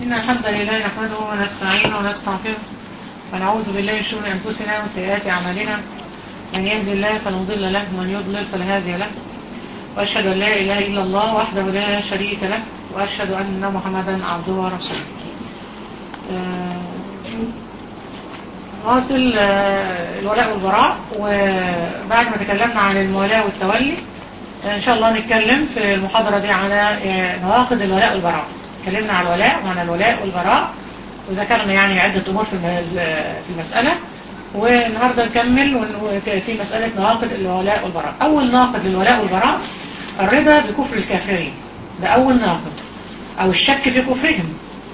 إن الحمد لله نحمده ونستعينه ونستغفره ونعوذ بالله من شرور أنفسنا وسيئات أعمالنا من يهدي الله فلا مضل له ومن يضلل فلا هادي له وأشهد أن لا إله إلا الله وحده لا شريك له وأشهد أن محمدا عبده ورسوله واصل الولاء والبراء وبعد ما تكلمنا عن المولاة والتولي إن شاء الله نتكلم في المحاضرة دي على نواقض الولاء والبراء اتكلمنا عن الولاء وعن الولاء والبراء وذكرنا يعني عدة أمور في المسألة والنهاردة نكمل في مسألة نواقض الولاء والبراء أول ناقض للولاء والبراء الرضا بكفر الكافرين ده أول ناقض أو الشك في كفرهم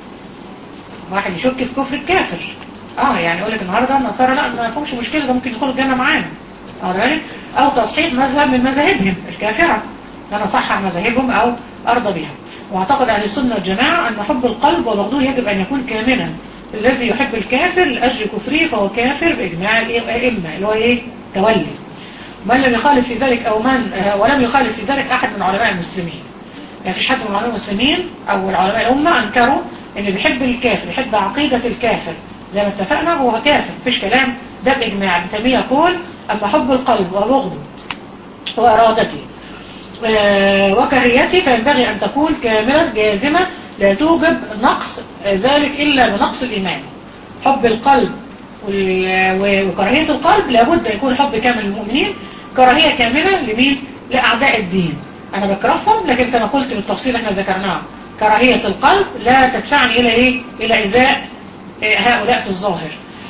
واحد يشك في كفر الكافر اه يعني يقول لك النهارده النصارى لا ما فيهمش مشكله ده ممكن يدخلوا الجنه معانا اه بالك او تصحيح مذهب من مذاهبهم الكافره انا صحح مذاهبهم او ارضى بها واعتقد اهل السنه والجماعه ان حب القلب وبغضه يجب ان يكون كاملا الذي يحب الكافر لاجل كفره فهو كافر باجماع الائمه اللي هو ايه تولي من لم يخالف في ذلك او من ولم يخالف في ذلك احد من علماء المسلمين يعني فيش حد من علماء المسلمين او العلماء الامه انكروا ان بيحب الكافر يحب عقيده الكافر زي ما اتفقنا هو كافر مفيش كلام ده بإجماع ابن تيمية يقول أما حب القلب وبغضه وإرادته وكريته فينبغي أن تكون كاملة جازمة لا توجب نقص ذلك إلا بنقص الإيمان حب القلب وكراهية القلب لابد أن يكون حب كامل للمؤمنين كراهية كاملة لمين؟ لأعداء الدين أنا بكرههم لكن كما قلت بالتفصيل احنا ذكرناه كراهية القلب لا تدفعني إلى إيه؟ إلى إيذاء هؤلاء في الظاهر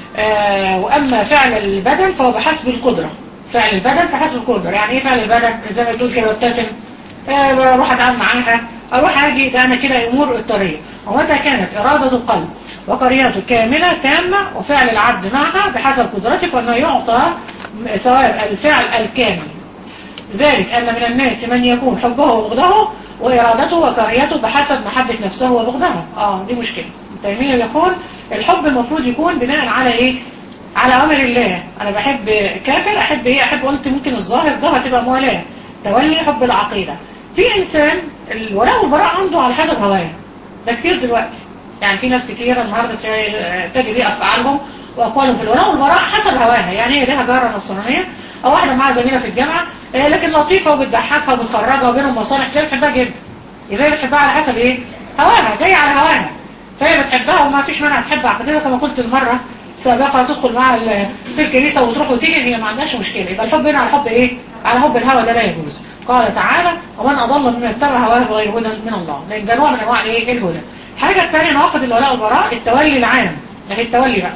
آه وأما فعل البدن فهو بحسب القدرة فعل البدن بحسب القدرة يعني إيه فعل البدن زي ما تقول كده ابتسم آه بروح أتعامل معاها أروح أجي ده أنا كده أمور الطريق ومتى كانت إرادة القلب وقرياته كاملة تامة وفعل العبد معها بحسب قدرته فأنه يعطى ثواب الفعل الكامل ذلك أن من الناس من يكون حبه وبغضه وإرادته وكرهيته بحسب محبة نفسه وبغضها آه دي مشكلة تيمية يقول الحب المفروض يكون بناء على ايه على امر الله انا بحب كافر احب ايه احب قلت ممكن الظاهر ده هتبقى موالاه تولي حب العقيدة في انسان الولاء والبراء عنده على حسب هواه ده كتير دلوقتي يعني في ناس كتير النهارده تجد ايه افعالهم واقوالهم في الولاء والبراء حسب هواها يعني هي لها جاره نصرانيه او واحده معاها زميله في الجامعه لكن لطيفه وبتضحكها وبتخرجها وبينهم مصالح تلاقيها بتحبها جدا يبقى هي بتحبها على حسب ايه هواها جايه على هواها فهي بتحبها وما فيش منها تحب عقيدتها كما قلت المرة السابقة تدخل مع في الكنيسة وتروح وتيجي هي ما عندهاش مشكلة يبقى الحب هنا على حب ايه على حب الهوى ده لا يجوز قال تعالى ومن أضل مما اتبع هواه بغير هدى من الله لأن ده نوع من أنواع الايه الهدى الحاجة الثانية ناخد الولاء والبراء التولي العام ده التولي بقى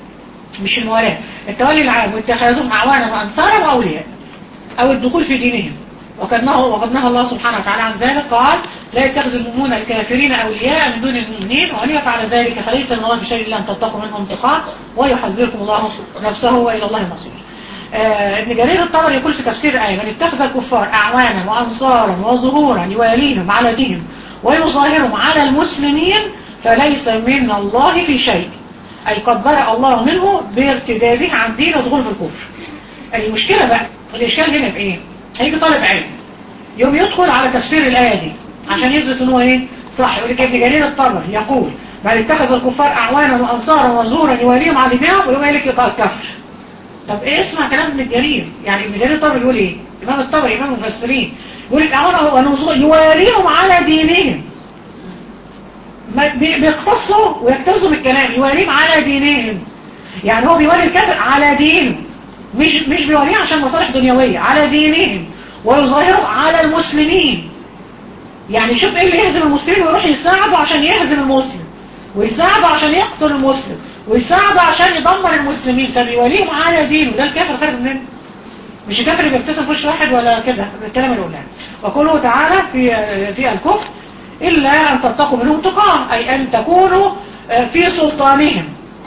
مش الموالاه التولي العام واتخاذهم أعوانا وأنصارا وأولياء أو الدخول في دينهم وقد نهى وقد نهى الله سبحانه وتعالى عن ذلك قال لا يتخذ المؤمنون الكافرين أولياء من دون المؤمنين ومن يفعل ذلك فليس من الله في شيء إلا أن تتقوا منهم تقاة ويحذركم الله نفسه وإلى الله المصير آه ابن جرير الطبري يقول في تفسير الآية من اتخذ الكفار أعوانا وأنصارا وظهورا يواليهم على دينهم ويظاهرهم على المسلمين فليس من الله في شيء أي قد برأ الله منه بارتداده عن دين ودخول في الكفر المشكلة بقى الإشكال هنا في إيه؟ هيجي طالب علم يوم يدخل على تفسير الآية دي عشان يثبت ان هو ايه صح يقول لك ابن جرير الطبري يقول بل اتخذ الكفار اعوانا وانصارا وزورا يواليهم على دينهم ويوم يقول لك يقال كفر طب ايه اسمع كلام ابن جرير يعني ابن جرير الطبري يقول ايه امام الطبري امام المفسرين يقول لك اعوانا ونزورا يواليهم على دينهم بيقتصوا ويكتزوا بالكلام يواليهم على دينهم يعني هو بيوالي الكافر على دينه مش مش بيواليه عشان مصالح دنيويه على دينهم ويظاهرهم على المسلمين يعني شوف ايه اللي يهزم المسلمين ويروح يساعده عشان يهزم المسلم ويساعده عشان يقتل المسلم ويساعده عشان يدمر المسلمين فبيوليهم على دينه ده الكافر خارج منه مش الكافر اللي بيبتسم في وش واحد ولا كده الكلام اللي قلناه وقوله تعالى في في الكفر الا ان تتقوا منهم تقاه اي ان تكونوا في سلطانهم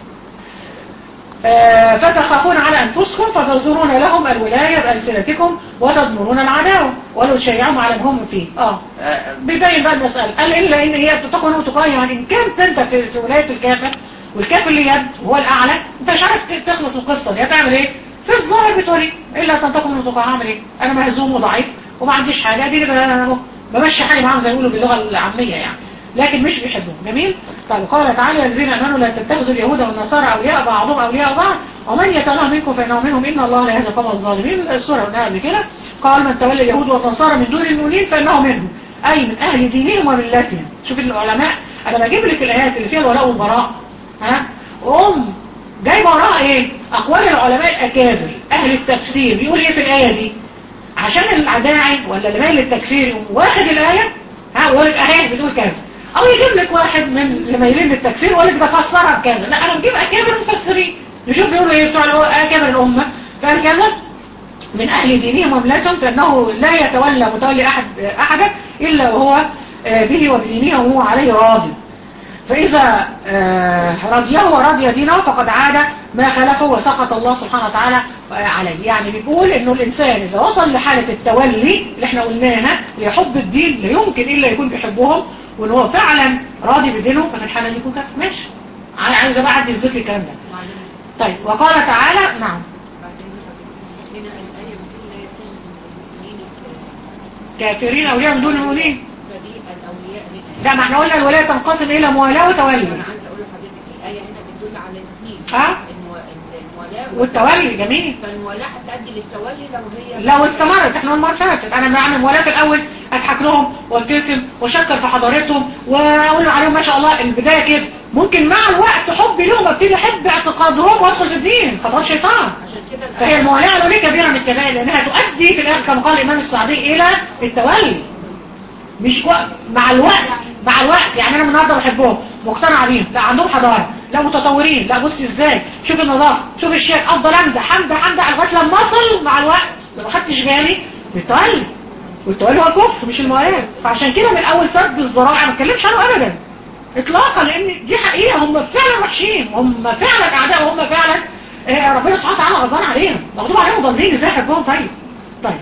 فتخافون على أنفسكم فتزورون لهم الولاية بألسنتكم وتضمرون العداوة ولو تشيعهم على ما هم فيه اه بيبين بقى المسألة قال إلا إن هي بتتقوا أنه تقاه يعني إن كنت أنت في, في ولاية الكافر والكافر اللي يد هو الأعلى أنت مش عارف تخلص القصة دي هتعمل إيه في الظاهر بتقولي إلا تنتقوا منه تقاه هعمل إيه أنا مهزوم وضعيف وما عنديش حاجة دي بمشي حالي معاهم زي ما يقولوا باللغة العامية يعني لكن مش بيحبهم جميل طيب قال تعالى الذين امنوا لا تتخذوا اليهود والنصارى اولياء بعضهم اولياء بعض ومن يتولى منكم فانه منهم ان الله لا يهدي القوم الظالمين السوره قلناها قبل كده قال من تولى اليهود والنصارى من دون المؤمنين فانه منهم اي من اهل دينهم وملتهم شوف العلماء انا بجيب لك الايات اللي فيها الولاء والبراء ها وام جايبه وراها ايه اقوال العلماء الاكابر اهل التفسير بيقول ايه في الايه دي عشان العداعي ولا اللي مايل للتكفير يقوم واخد الايه ها ويقول لك اهي بتقول كذا او يجيب لك واحد من اللي مايلين للتكفير ويقول لك ده فسرها بكذا لا انا بجيب اكابر مفسرين نشوف يقولوا ايه بتوع اكابر الامه فقال كذا من اهل دينهم وملتهم فانه لا يتولى متولي احد احدا الا وهو به وبدينه وهو عليه راضي فإذا رضيه ورضي دينه فقد عاد ما خلفه وسقط الله سبحانه وتعالى عليه يعني بيقول انه الانسان اذا وصل لحالة التولي اللي احنا قلناها لحب الدين لا يمكن الا يكون بيحبهم وان هو فعلا راضي بدينه ففي الحالة دي يكون كافر ماشي عايزه بقى حد يثبت لي الكلام ده طيب وقال تعالى نعم كافرين اولياء من دون المؤمنين لا ما احنا قلنا الولاية تنقسم الى موالاه وتولي انا عايزه اقول لحضرتك الايه هنا بتدل على الاثنين ها الموالاه والتولي جميل فالموالاه هتؤدي للتولي لو هي لو استمرت احنا المره فاتت انا بعمل موالاه في الاول اضحك لهم وابتسم واشكر في حضارتهم واقول عليهم ما شاء الله البدايه كده ممكن مع الوقت حبي لهم ابتدي احب اعتقادهم وادخل في الدين خطوات شيطان عشان كده فهي الموالاه لو ليه كبيره من الكبائر لانها تؤدي في الاخر كما قال الامام السعدي الى التولي مش وقت مع الوقت مع الوقت يعني انا النهارده بحبهم مقتنع بيهم لا عندهم حضاره لا متطورين لا بص ازاي شوف النظافه شوف الشيك افضل امدح امدح امدح لغايه لما اصل مع الوقت لو ما خدتش بالي بالتولي والتولي هو الكفر مش الموالاه فعشان كده من اول سد الذراع ما اتكلمش عنه ابدا اطلاقا لان دي حقيقه هم فعلا وحشين هم فعلا اعداء وهم فعلا آه ربنا سبحانه وتعالى غضبان عليهم مغضوب عليهم ضالين ازاي يحبهم طيب طيب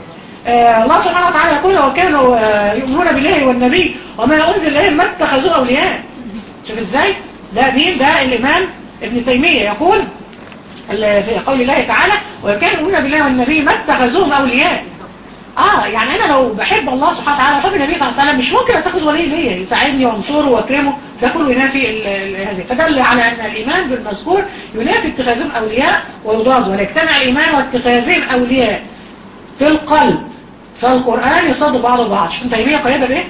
آه الله سبحانه وتعالى يقول وكانوا آه يؤمنون بالله والنبي وما أنزل إليهم ما اتخذوه أولياء شوف إزاي ده مين ده الإمام ابن تيمية يقول في قول الله تعالى وكانوا يؤمنون بالله والنبي ما اتخذوهم أولياء آه يعني أنا لو بحب الله سبحانه وتعالى وحب النبي صلى الله عليه وسلم مش ممكن أتخذ ولي ليا يساعدني وانصره واكرمه ده كله ينافي هذه فدل على أن الإيمان بالمذكور ينافي اتخاذهم أولياء ويضاد ولا يجتمع الإيمان واتخاذهم أولياء في القلب فالقرآن يصد بعض البعض شوف تيمية قريبة بايه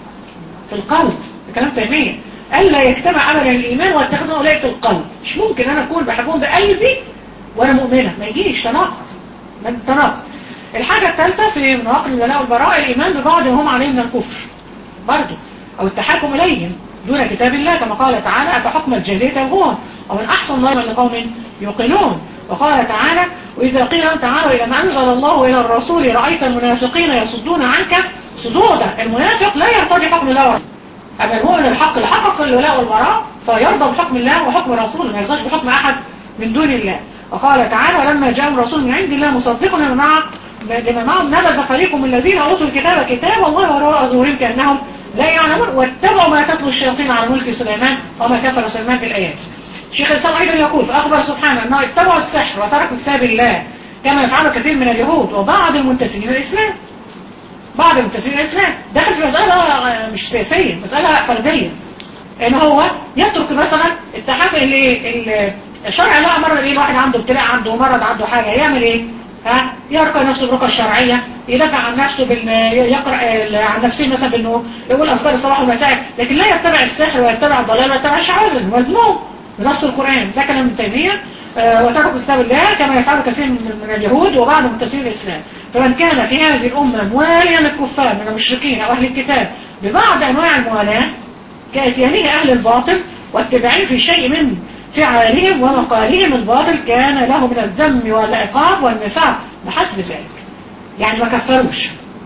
في القلب ده كلام تيمية ألا يجتمع أبدا الإيمان والتخذ أولئك في القلب مش ممكن أنا أكون بحبهم بقلبي وأنا مؤمنة ما يجيش تناقض تناقض الحاجة الثالثة في مناقض الولاء والبراء الإيمان ببعض هم عليه من الكفر برضه أو التحاكم إليهم دون كتاب الله كما قال تعالى أفحكم الجاهلية يبغون ومن أحسن الله لقوم يوقنون وقال تعالى وإذا قيل لهم تعالوا إلى ما أنزل الله وإلى الرسول رأيت المنافقين يصدون عنك صدودا المنافق لا يرتضي حكم الله ورسوله أما المؤمن الحق اللي حقق الولاء والبراء فيرضى بحكم الله وحكم رسوله ما يرضاش بحكم أحد من دون الله وقال تعالى ولما جاء رسول من عند الله مصدق لما معه لما معهم نبذ فريق من الذين أوتوا الكتاب كتاب الله وراء ظهورهم كأنهم لا يعلمون واتبعوا ما تتلو الشياطين على ملك سليمان وما كفر سليمان بالآيات شيخ الإسلام أيضا يقول فأخبر سبحانه أنه اتبعوا السحر وتركوا كتاب الله كما يفعله كثير من اليهود وبعض المنتسبين الإسلام بعض المنتسبين الإسلام دخل في مسألة مش سياسية مسألة فردية إن هو يترك مثلا التحكم اللي الشرع لا مرة إيه الواحد عنده ابتلاء عنده مرض عنده حاجة يعمل إيه ها يرقى نفسه بالرقى الشرعية يدافع عن نفسه بال... يقرأ عن نفسه مثلا بأنه يقول أذكار الصباح والمساء لكن لا يتبع السحر ويتبع الضلال ويتبع الشعوذة مذموم بنص القرآن ده كلام ابن تيمية آه وتركوا كتاب الله كما يفعل كثير من, من اليهود وبعض منتسبين الإسلام فمن كان في هذه الأمة مواليا للكفار من المشركين أو أهل الكتاب ببعض أنواع الموالاة كأتيانه أهل الباطل واتباعهم في شيء من فعالهم ومقالهم الباطل كان له من الذم والعقاب والنفاق بحسب ذلك يعني ما كفروش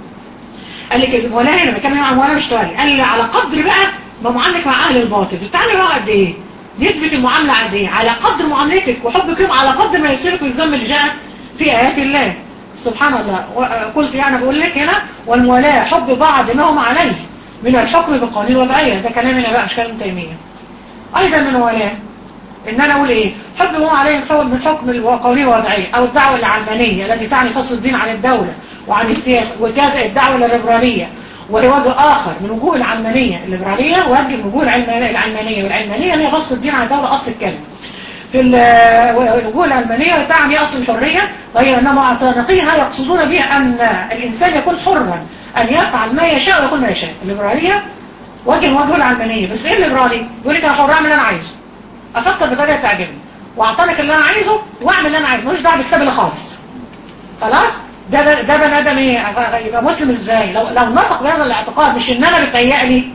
قال لك الموالاه هنا بيتكلم عن موالاه مش توالي قال لي على قدر بقى ما معاملك مع اهل الباطل بتتعامل معاهم قد ايه نسبة المعاملة قد ايه على قدر معاملتك وحبك لهم على قدر ما يصيرك الذم اللي جاء في ايات الله سبحان الله قلت يعني بقول لك هنا والموالاه حب بعض ما هم عليه من الحكم بالقوانين الوضعية ده كلامنا بقى مش كلام تيمية ايضا من الموالاه ان انا اقول ايه حب ما هو عليه من حكم القوانين الوضعية او الدعوة العلمانية التي تعني فصل الدين عن الدولة وعن السياسة وكذا الدعوة الليبرالية وهي وجه آخر من وجوه العلمانية الليبرالية وجه من وجوه العلمانية العلمانية والعلمانية هي بسط الدين على الدولة أصل الكلمة في الوجوه العلمانية تعني أصل الحرية وهي أن معتنقيها يقصدون بها أن الإنسان يكون حرا أن يفعل ما يشاء ويكون ما يشاء الليبرالية وجه من وجوه العلمانية بس إيه الليبرالي؟ يقول لك أنا حر أعمل اللي أنا عايزه أفكر بطريقة تعجبني واعتنق اللي أنا عايزه وأعمل اللي أنا عايزه مش دعوه بالكتاب اللي خالص خلاص؟ ده ده بني ادم ايه يبقى مسلم ازاي لو لو نطق بهذا الاعتقاد مش ان انا بيتهيألي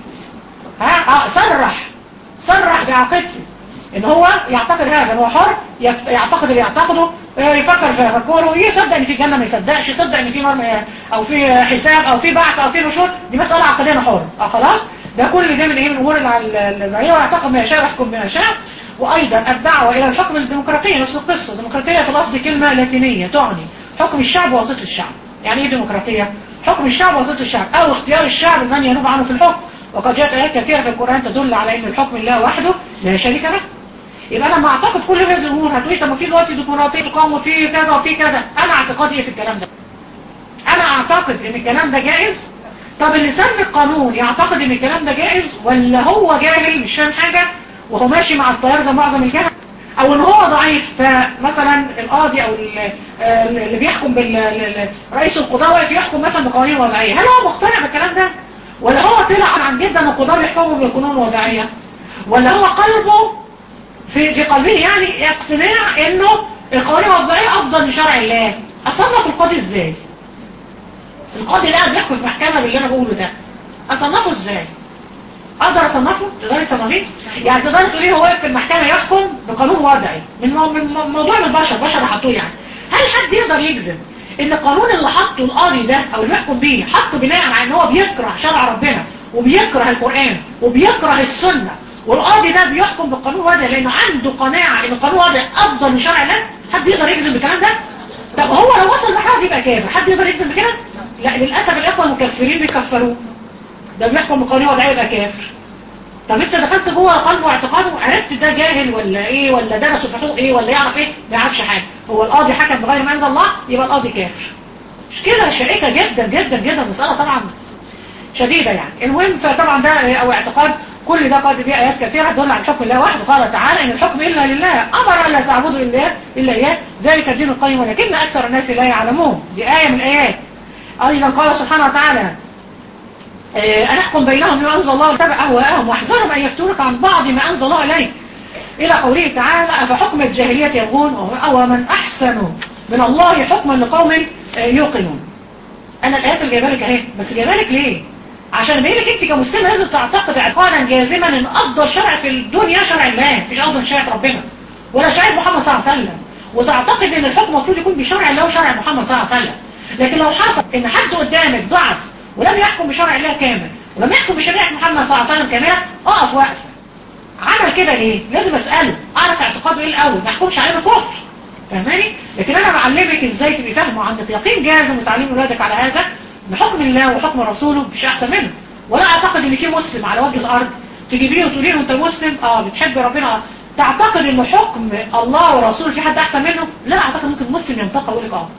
ها صرح صرح بعقيدته ان هو يعتقد هذا هو حر يعتقد اللي يعتقده يفكر في تفكره يصدق ان في جنه ما يصدقش يصدق ان في نار او في حساب او في بعث او في نشور دي مساله عقديه حر اه خلاص ده كل ده من ايه من امور البعيره ويعتقد ما يشاء ويحكم بما يشاء وايضا الدعوه الى الحكم الديمقراطيه نفس القصه الديمقراطيه في الاصل كلمه لاتينيه تعني حكم الشعب وسط الشعب يعني ايه ديمقراطية حكم الشعب وسط الشعب او اختيار الشعب من ينوب عنه في الحكم وقد جاءت ايات كثيرة في القرآن تدل على ان الحكم الله وحده لا شريك له يبقى انا ما اعتقد كل هذه الامور هتقولي طب ما في دلوقتي ديمقراطيه تقام وفي كذا وفي كذا انا اعتقادي ايه في الكلام ده انا اعتقد ان الكلام ده جائز طب اللي سن القانون يعتقد ان الكلام ده جائز ولا هو جاهل مش فاهم حاجه وهو ماشي مع التيار زي معظم الجهل او ان هو ضعيف فمثلا القاضي او اللي بيحكم بالرئيس القضاء واقف يحكم مثلا بقوانين وضعيه هل هو مقتنع بالكلام ده ولا هو طلع عن جدا القضاء بيحكموا بقانون وضعيه ولا هو قلبه في في قلبه يعني اقتناع انه القوانين الوضعيه افضل من شرع الله اصنف القاضي ازاي القاضي اللي قاعد بيحكم في محكمه باللي انا بقوله ده اصنفه ازاي اقدر اصنفه تقدري تصنفيه يعني تقدري تقولي هو واقف في المحكمه يحكم بقانون وضعي من من موضوع من البشر بشر حطوه يعني هل حد يقدر يجزم ان القانون اللي حطه القاضي ده او اللي بيحكم بيه حطه بناء على ان هو بيكره شرع ربنا وبيكره القران وبيكره السنه والقاضي ده بيحكم بالقانون وضعي لانه عنده قناعه ان القانون وضعي افضل من شرع الله حد يقدر يجزم بالكلام ده طب هو لو وصل لحد يبقى كافر حد يقدر يجزم بكده لا للاسف الاخوه المكفرين بيكفروه ده بيحكم بقانون وضعي يبقى كافر طب انت دخلت جوه قلبه واعتقاده عرفت ده جاهل ولا ايه ولا درس في حقوق ايه ولا يعرف ايه ما يعرفش حاجه هو القاضي حكم بغير ما انزل الله يبقى القاضي كافر مشكله شائكه جدا جدا جدا مساله طبعا شديده يعني المهم فطبعا ده او اعتقاد كل ده قد به ايات كثيره تدل على الحكم الله وحده قال تعالى ان الحكم الا لله امر الا تعبدوا الا الا اياه ذلك الدين القيم ولكن اكثر الناس لا يعلمون دي ايه من الايات ايضا قال سبحانه وتعالى أن أحكم بينهم بما أنزل الله واتبع أهواءهم واحذرهم أن يفتونك عن بعض ما أنزل الله إليك إلى قوله تعالى أفحكم الجاهلية يبغون أو من أحسن من الله حكما لقوم يوقنون أنا الآيات اللي جايبها لك أهي بس جايبها لك ليه؟ عشان ابين لك أنت كمسلمة لازم تعتقد اعتقادا جازما إن أفضل شرع في الدنيا شرع الله مش أفضل شرع ربنا ولا شرع محمد صلى الله عليه وسلم وتعتقد إن الحكم المفروض يكون بشرع الله وشرع محمد صلى الله عليه وسلم لكن لو حصل إن حد قدامك ضعف ولم يحكم بشرع الله كامل ولم يحكم بشريعة محمد صلى الله عليه وسلم كاملة اقف وقفة عمل كده ليه لازم اسأله اعرف اعتقاده ايه الاول ما احكمش عليه بالكفر فاهماني لكن انا بعلمك ازاي تبقي فاهمه وعندك يقين جازم وتعليم ولادك على هذا بحكم الله وحكم رسوله مش احسن منه ولا اعتقد ان في مسلم على وجه الارض تجيبيه وتقولي له انت مسلم اه بتحب ربنا تعتقد ان حكم الله ورسوله في حد احسن منه لا اعتقد ممكن مسلم ينتقى ويقول لك اه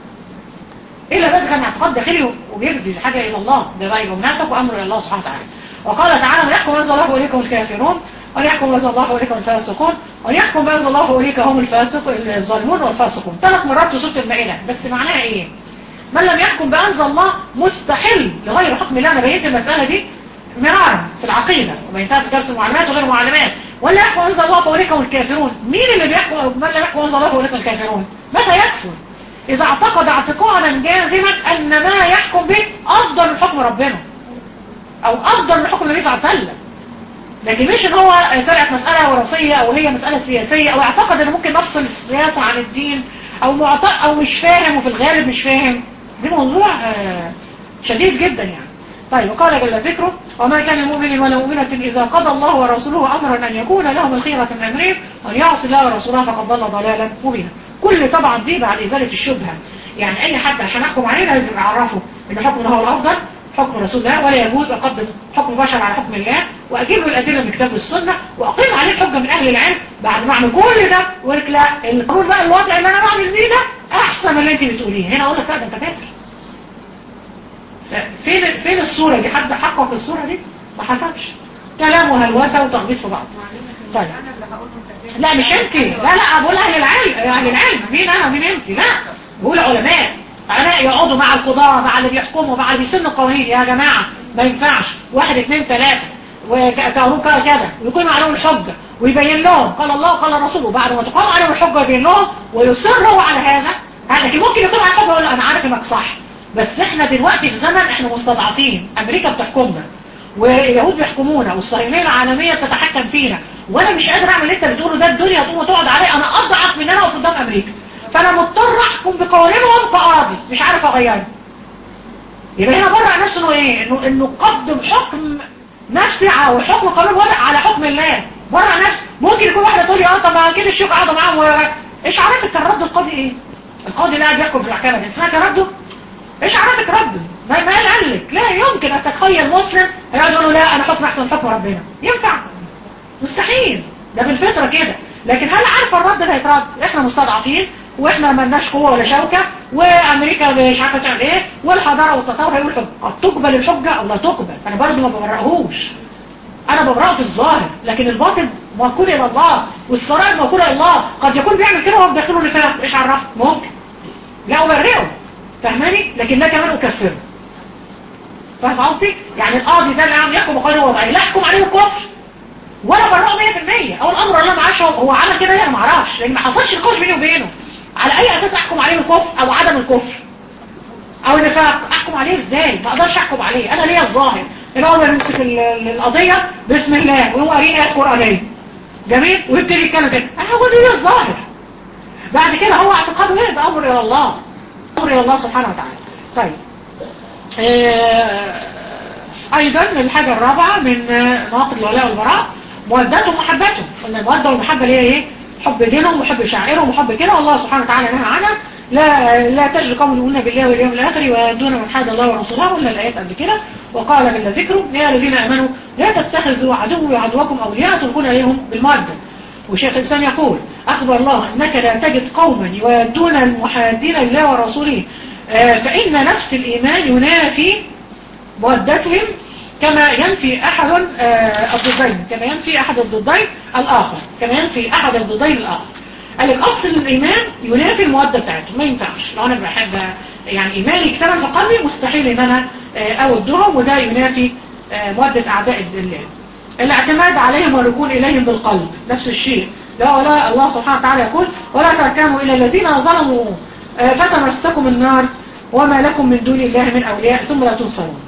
إلا بس كان اعتقاد داخلي وبيرضي الحاجة إلى الله ده بقى يبقى منافق وأمر إلى الله سبحانه وتعالى وقال تعالى ويحكم أنزل الله إليكم الكافرون وليحكم أنزل الله إليكم الفاسقون وليحكم أنزل الله إليك هم الفاسق الظالمون والفاسقون ثلاث مرات في سورة المائدة بس معناها إيه؟ من لم يحكم بأنزل الله مستحيل لغير حكم الله أنا بينت المسألة دي مرارا في العقيدة وبينتها في درس المعلومات وغير معلومات ولا يحكم أنزل الله فأوليكم الكافرون مين اللي بيحكم من لم يحكم أنزل الله فأوليكم الكافرون متى يكفر إذا اعتقد اعتقادا جازما أن ما يحكم به أفضل من حكم ربنا أو أفضل من حكم النبي صلى الله عليه وسلم لكن مش ان هو طلعت مسألة وراثية أو هي مسألة سياسية أو اعتقد أن ممكن نفصل السياسة عن الدين أو معت... أو مش فاهم وفي الغالب مش فاهم دي موضوع شديد جدا يعني طيب وقال جل ذكره وما كان المؤمن ولا مؤمنة إذا قضى الله ورسوله أمرا أن يكون لهم الخيرة من أمرهم وأن يعصي الله ورسوله فقد ضل ضلالا مبينا كل طبعا دي بعد إزالة الشبهة يعني أي حد عشان أحكم عليه لازم أعرفه إن حكمه هو الأفضل حكم رسول الله ولا يجوز أقدم حكم بشر على حكم الله وأجيب له الأدلة من كتاب السنة وأقيم عليه حجة من أهل العلم بعد ما أعمل كل ده ويقول لك لا القانون بقى الوضع اللي أنا بعمل بيه ده أحسن من اللي أنت بتقوليه هنا أقول لك لا ده أنت كافر فين فين الصورة دي حد حقق الصورة دي ما حصلش كلام وهلوسة وتخبيط في بعض طيب انا اللي هقول له لا مش انت لا لا بقول اهل العلم اهل العلم مين انا ومين انت لا بقول علماء علماء يقعدوا مع القضاة مع اللي بيحكموا مع اللي بيسنوا القوانين يا جماعة ما ينفعش واحد اثنين ثلاثة وكانوا كذا ويكونوا عليهم الحجة ويبين لهم قال الله قال الرسول وبعد ما تقام عليهم الحجة يبين لهم ويصروا على هذا لكن ممكن يطلع الحجة ويقول له انا عارف انك صح بس احنا دلوقتي في زمن احنا مستضعفين امريكا بتحكمنا واليهود بيحكمونا والصهيونيه العالميه بتتحكم فينا وانا مش قادر اعمل اللي انت بتقوله ده الدنيا تقوم وتقعد علي انا اضعف من انا واقف قدام امريكا فانا مضطر احكم بقوانينهم كقاضي مش عارف اغيرها يبقى هنا بره نفسه انه ايه انه انه قدم حكم نفسي ع- وحكم قانون وضع على حكم الله بره نفسه ممكن يكون واحده تقول لي اه طب ما كده الشيوخ قعدوا معاهم و- ايش عرفك كان رد القاضي ايه القاضي اللي قاعد بيحكم في الاحكام دي سمعت رده ايش عرفك رده ما ما قال لك لا يمكن ان تتخيل مسلم هيقعد يقول له لا انا حكم احسن من حكم ربنا ينفع مستحيل ده بالفطره كده لكن هل عارفه الرد اللي هيترد احنا مستضعفين واحنا ما لناش قوه ولا شوكه وامريكا مش عارفه تعمل ايه والحضاره والتطور هيقول حجه قد تقبل الحجه او لا تقبل انا برضه ما ببرئهوش انا ببرأه في الظاهر لكن الباطن موكول الى الله والسرائر موكوله الى الله قد يكون بيعمل كده وهو داخله نفاق ايش عرفت ممكن لا ابرئه فاهماني لكن لا كمان اكفره فاهم قصدي يعني القاضي ده اللي عم يحكم بقانون وضعي لا احكم عليه الكفر ولا برأه 100% او الامر الله معاش هو هو عمل كده ليه انا ما اعرفش لان ما حصلش نقاش بيني وبينه على اي اساس احكم عليه الكفر او عدم الكفر او النفاق احكم عليه ازاي ما اقدرش احكم عليه انا ليا الظاهر الاول يمسك ال- ال- القضيه بسم الله ويقوم قارين ايات قرانيه جميل ويبتدي يتكلم كده انا هو ليا الظاهر بعد كده هو اعتقاده ايه ده امر الى الله امر الى الله سبحانه وتعالى طيب آه، ايضا الحاجه الرابعه من آه، نواقض الولاء والبراء مودتهم ومحبتهم قلنا الموده والمحبه اللي هي ايه حب دينهم وحب شاعرهم وحب كده والله سبحانه وتعالى نهى عنها لا لا تجد قوم يؤمنون بالله واليوم الاخر ويدون من حاد الله ورسوله ولا الايات قبل كده وقال جل ذكره يا الذين امنوا لا تتخذوا عدوي وعدوكم اولياء تلقون اليهم بالموده وشيخ الإسلام يقول أخبر الله أنك لا تجد قوما يودون المحادين لله ورسوله آه، فإن نفس الإيمان ينافي مودتهم كما ينفي أحد آه، الضدين كما ينفي أحد الضدين الآخر كما ينفي أحد الضدين الآخر قال لك أصل الإيمان ينافي المودة بتاعتهم ما ينفعش لو أنا بحب يعني إيماني اكتمل في قلبي مستحيل إن أنا آه، أودهم وده ينافي آه، مودة أعداء الله الاعتماد عليهم والركون إليهم بالقلب نفس الشيء لا ولا الله سبحانه وتعالى يقول ولا تركنوا إلى الذين ظلموا آه، فتمسكم النار وما لكم من دون الله من أولياء ثم لا تنصرون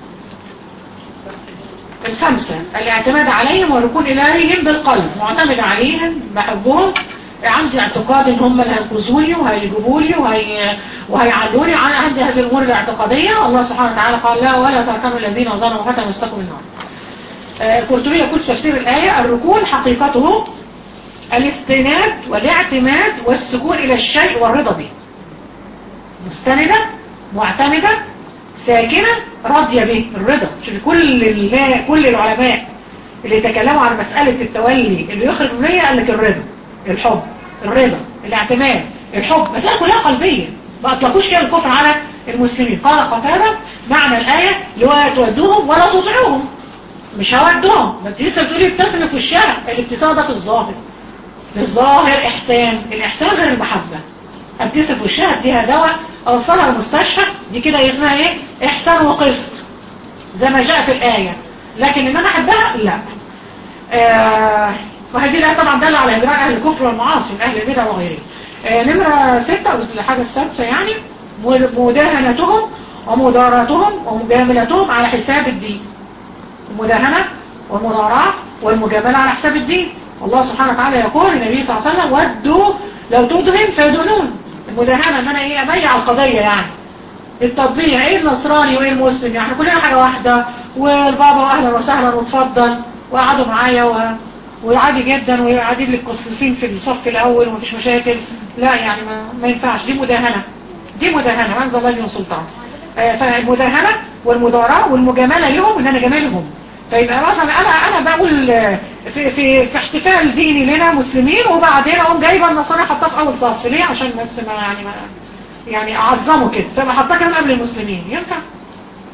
الخمسة الاعتماد عليهم والركون إليهم بالقلب معتمد عليهم بحبهم عندي اعتقاد ان هم اللي هينقذوني وهيجيبوني وهي وهيعلوني عن عندي هذه الامور الاعتقاديه الله سبحانه وتعالى قال لا ولا تركنوا الذين ظلموا فتمسكوا بالنار آه، القرطبي يقول في تفسير الآية الركون حقيقته الاستناد والاعتماد والسكون إلى الشيء والرضا به مستندة معتمدة ساكنة راضية به الرضا شوف كل ال- كل العلماء اللي تكلموا عن مسألة التولي اللي يخرج من النية قال لك الرضا الحب الرضا الاعتماد الحب مسألة كلها قلبية ما أطلقوش كده الكفر على المسلمين قال قتادة معنى الآية اللي هو تودوهم ولا تطيعوهم مش هودهم ما انت لسه بتقولي ابتسم في وشها الابتسام ده في الظاهر في الظاهر احسان الاحسان غير المحبه ابتسم في وشها اديها دواء اوصلها المستشفى دي كده اسمها ايه احسان وقسط زي ما جاء في الايه لكن ان انا احبها لا آه وهذه الآية طبعا دل على إجراء أهل الكفر والمعاصي من أهل البدع وغيرهم آه نمرة ستة أو الحاجة السادسة يعني مداهنتهم ومداراتهم ومجاملتهم على حساب الدين المداهنة والمضارعة والمجاملة على حساب الدين والله سبحانه وتعالى يقول النبي صلى الله عليه وسلم ودوا لو تدهن فيدهنون المداهنة ان انا ايه ابيع القضية يعني التطبيع ايه النصراني وايه المسلم يعني كلنا حاجة واحدة والبابا واهلا وسهلا وتفضل وقعدوا معايا و... وعادي جدا وقاعدين للقصصين في الصف الاول ومفيش مشاكل لا يعني ما, ما ينفعش دي مداهنة دي مداهنة ما انزل الله من سلطان آه، فالمداهنة والمداراة والمجاملة لهم ان انا جاملهم فيبقى مثلا انا انا بقول آه، في في في احتفال ديني لنا مسلمين وبعدين اقوم جايبه النصارى حطها في اول صف ليه عشان بس ما يعني ما يعني اعظمه كده فبقى حطها كمان قبل المسلمين ينفع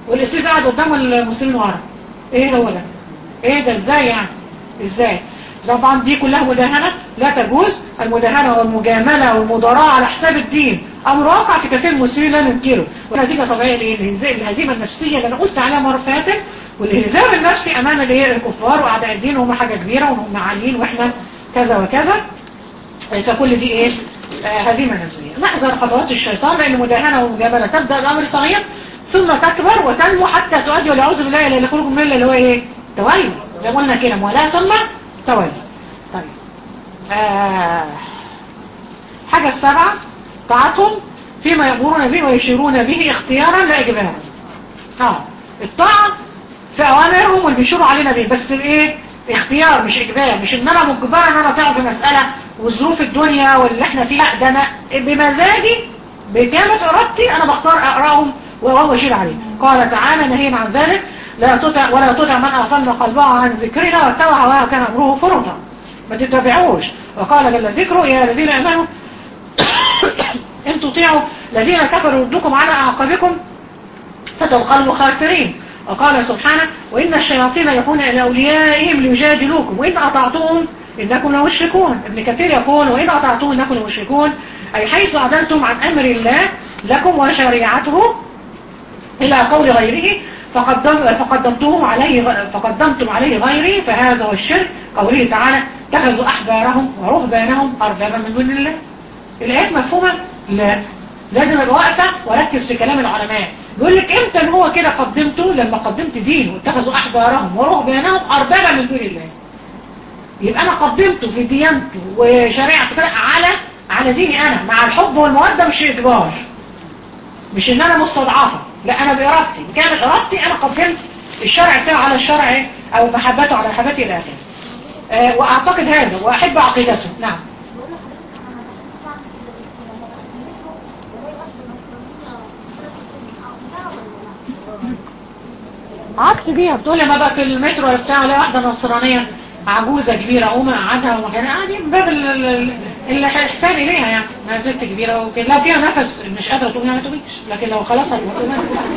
والقسيس قاعد قدام المسلمين ورا ايه هو ده ايه ده ازاي يعني ازاي طبعا دي كلها مداهنة لا تجوز المداهنة والمجاملة والمضاراة على حساب الدين أمر واقع في كثير من المسلمين لا ننكره ونتيجة طبيعية لإيه؟ الهزيمة النفسية اللي أنا قلت عليها مرة فاتت والهزام النفسي أمام الايه الكفار وأعداء الدين وهم حاجة كبيرة وهم عاليين وإحنا كذا وكذا فكل دي إيه آه هزيمة نفسية نحذر خطوات الشيطان لأن المداهنة والمجاملة تبدأ بأمر صغير ثم تكبر وتنمو حتى تؤدي والعوذ بالله إلى الخروج من اللي هو إيه تولي زي ما قلنا كده مولاة ثم تولي طيب آه. حاجة السبعة طاعتهم فيما يأمرون به ويشيرون به اختيارا لا إجبارا اه الطاعة في أوامرهم واللي بيشيروا علينا به بس الايه اختيار مش إجبار مش إن أنا مجبرة إن أنا أطيع في مسألة وظروف الدنيا واللي احنا فيها ده أنا بمزاجي بكامة إرادتي أنا بختار أقرأهم وهو يشير عليه قال تعالى نهينا عن ذلك لا تطع ولا تطع من أغفلنا قلبه عن ذكرنا واتبع هواه وكان أمره فرطا ما تتبعوش وقال جل ذكره يا الذين امنوا ان تطيعوا الذين كفروا يردوكم على اعقابكم فتنقلبوا خاسرين وقال سبحانه وان الشياطين يكون الى اوليائهم ليجادلوكم وان اطعتوهم انكم لمشركون ابن كثير يقول وان اطعتوهم انكم لمشركون اي حيث عدلتم عن امر الله لكم وشريعته الى قول غيره فقدم فقدمتم عليه فقدمتم عليه غيري فهذا هو الشرك قوله تعالى اتخذوا احبارهم ورهبانهم اربابا من دون الله الايات مفهومه لا لازم ابقى واقفه واركز في كلام العلماء بيقول لك امتى ان هو كده قدمته لما قدمت دين واتخذوا احبارهم ورهبانهم اربابا من دون الله يبقى انا قدمته في ديانته وشريعته كده على على ديني انا مع الحب والموده مش اجبار مش ان انا مستضعفه لا انا بارادتي بكامل ارادتي انا قدمت الشرع بتاعه على الشرع او محبته على محبتي الى اخره أه واعتقد هذا واحب عقيدته نعم عكس بيها بتقول لما بقى في المترو بتاع لا واحده نصرانيه عجوزه كبيره قوم قعدها ومكان عادي من باب الاحسان اليها يعني انها ست كبيره وكده لو فيها نفس مش قادره تقوم يعني ما تقومش لكن لو خلاص هتقوم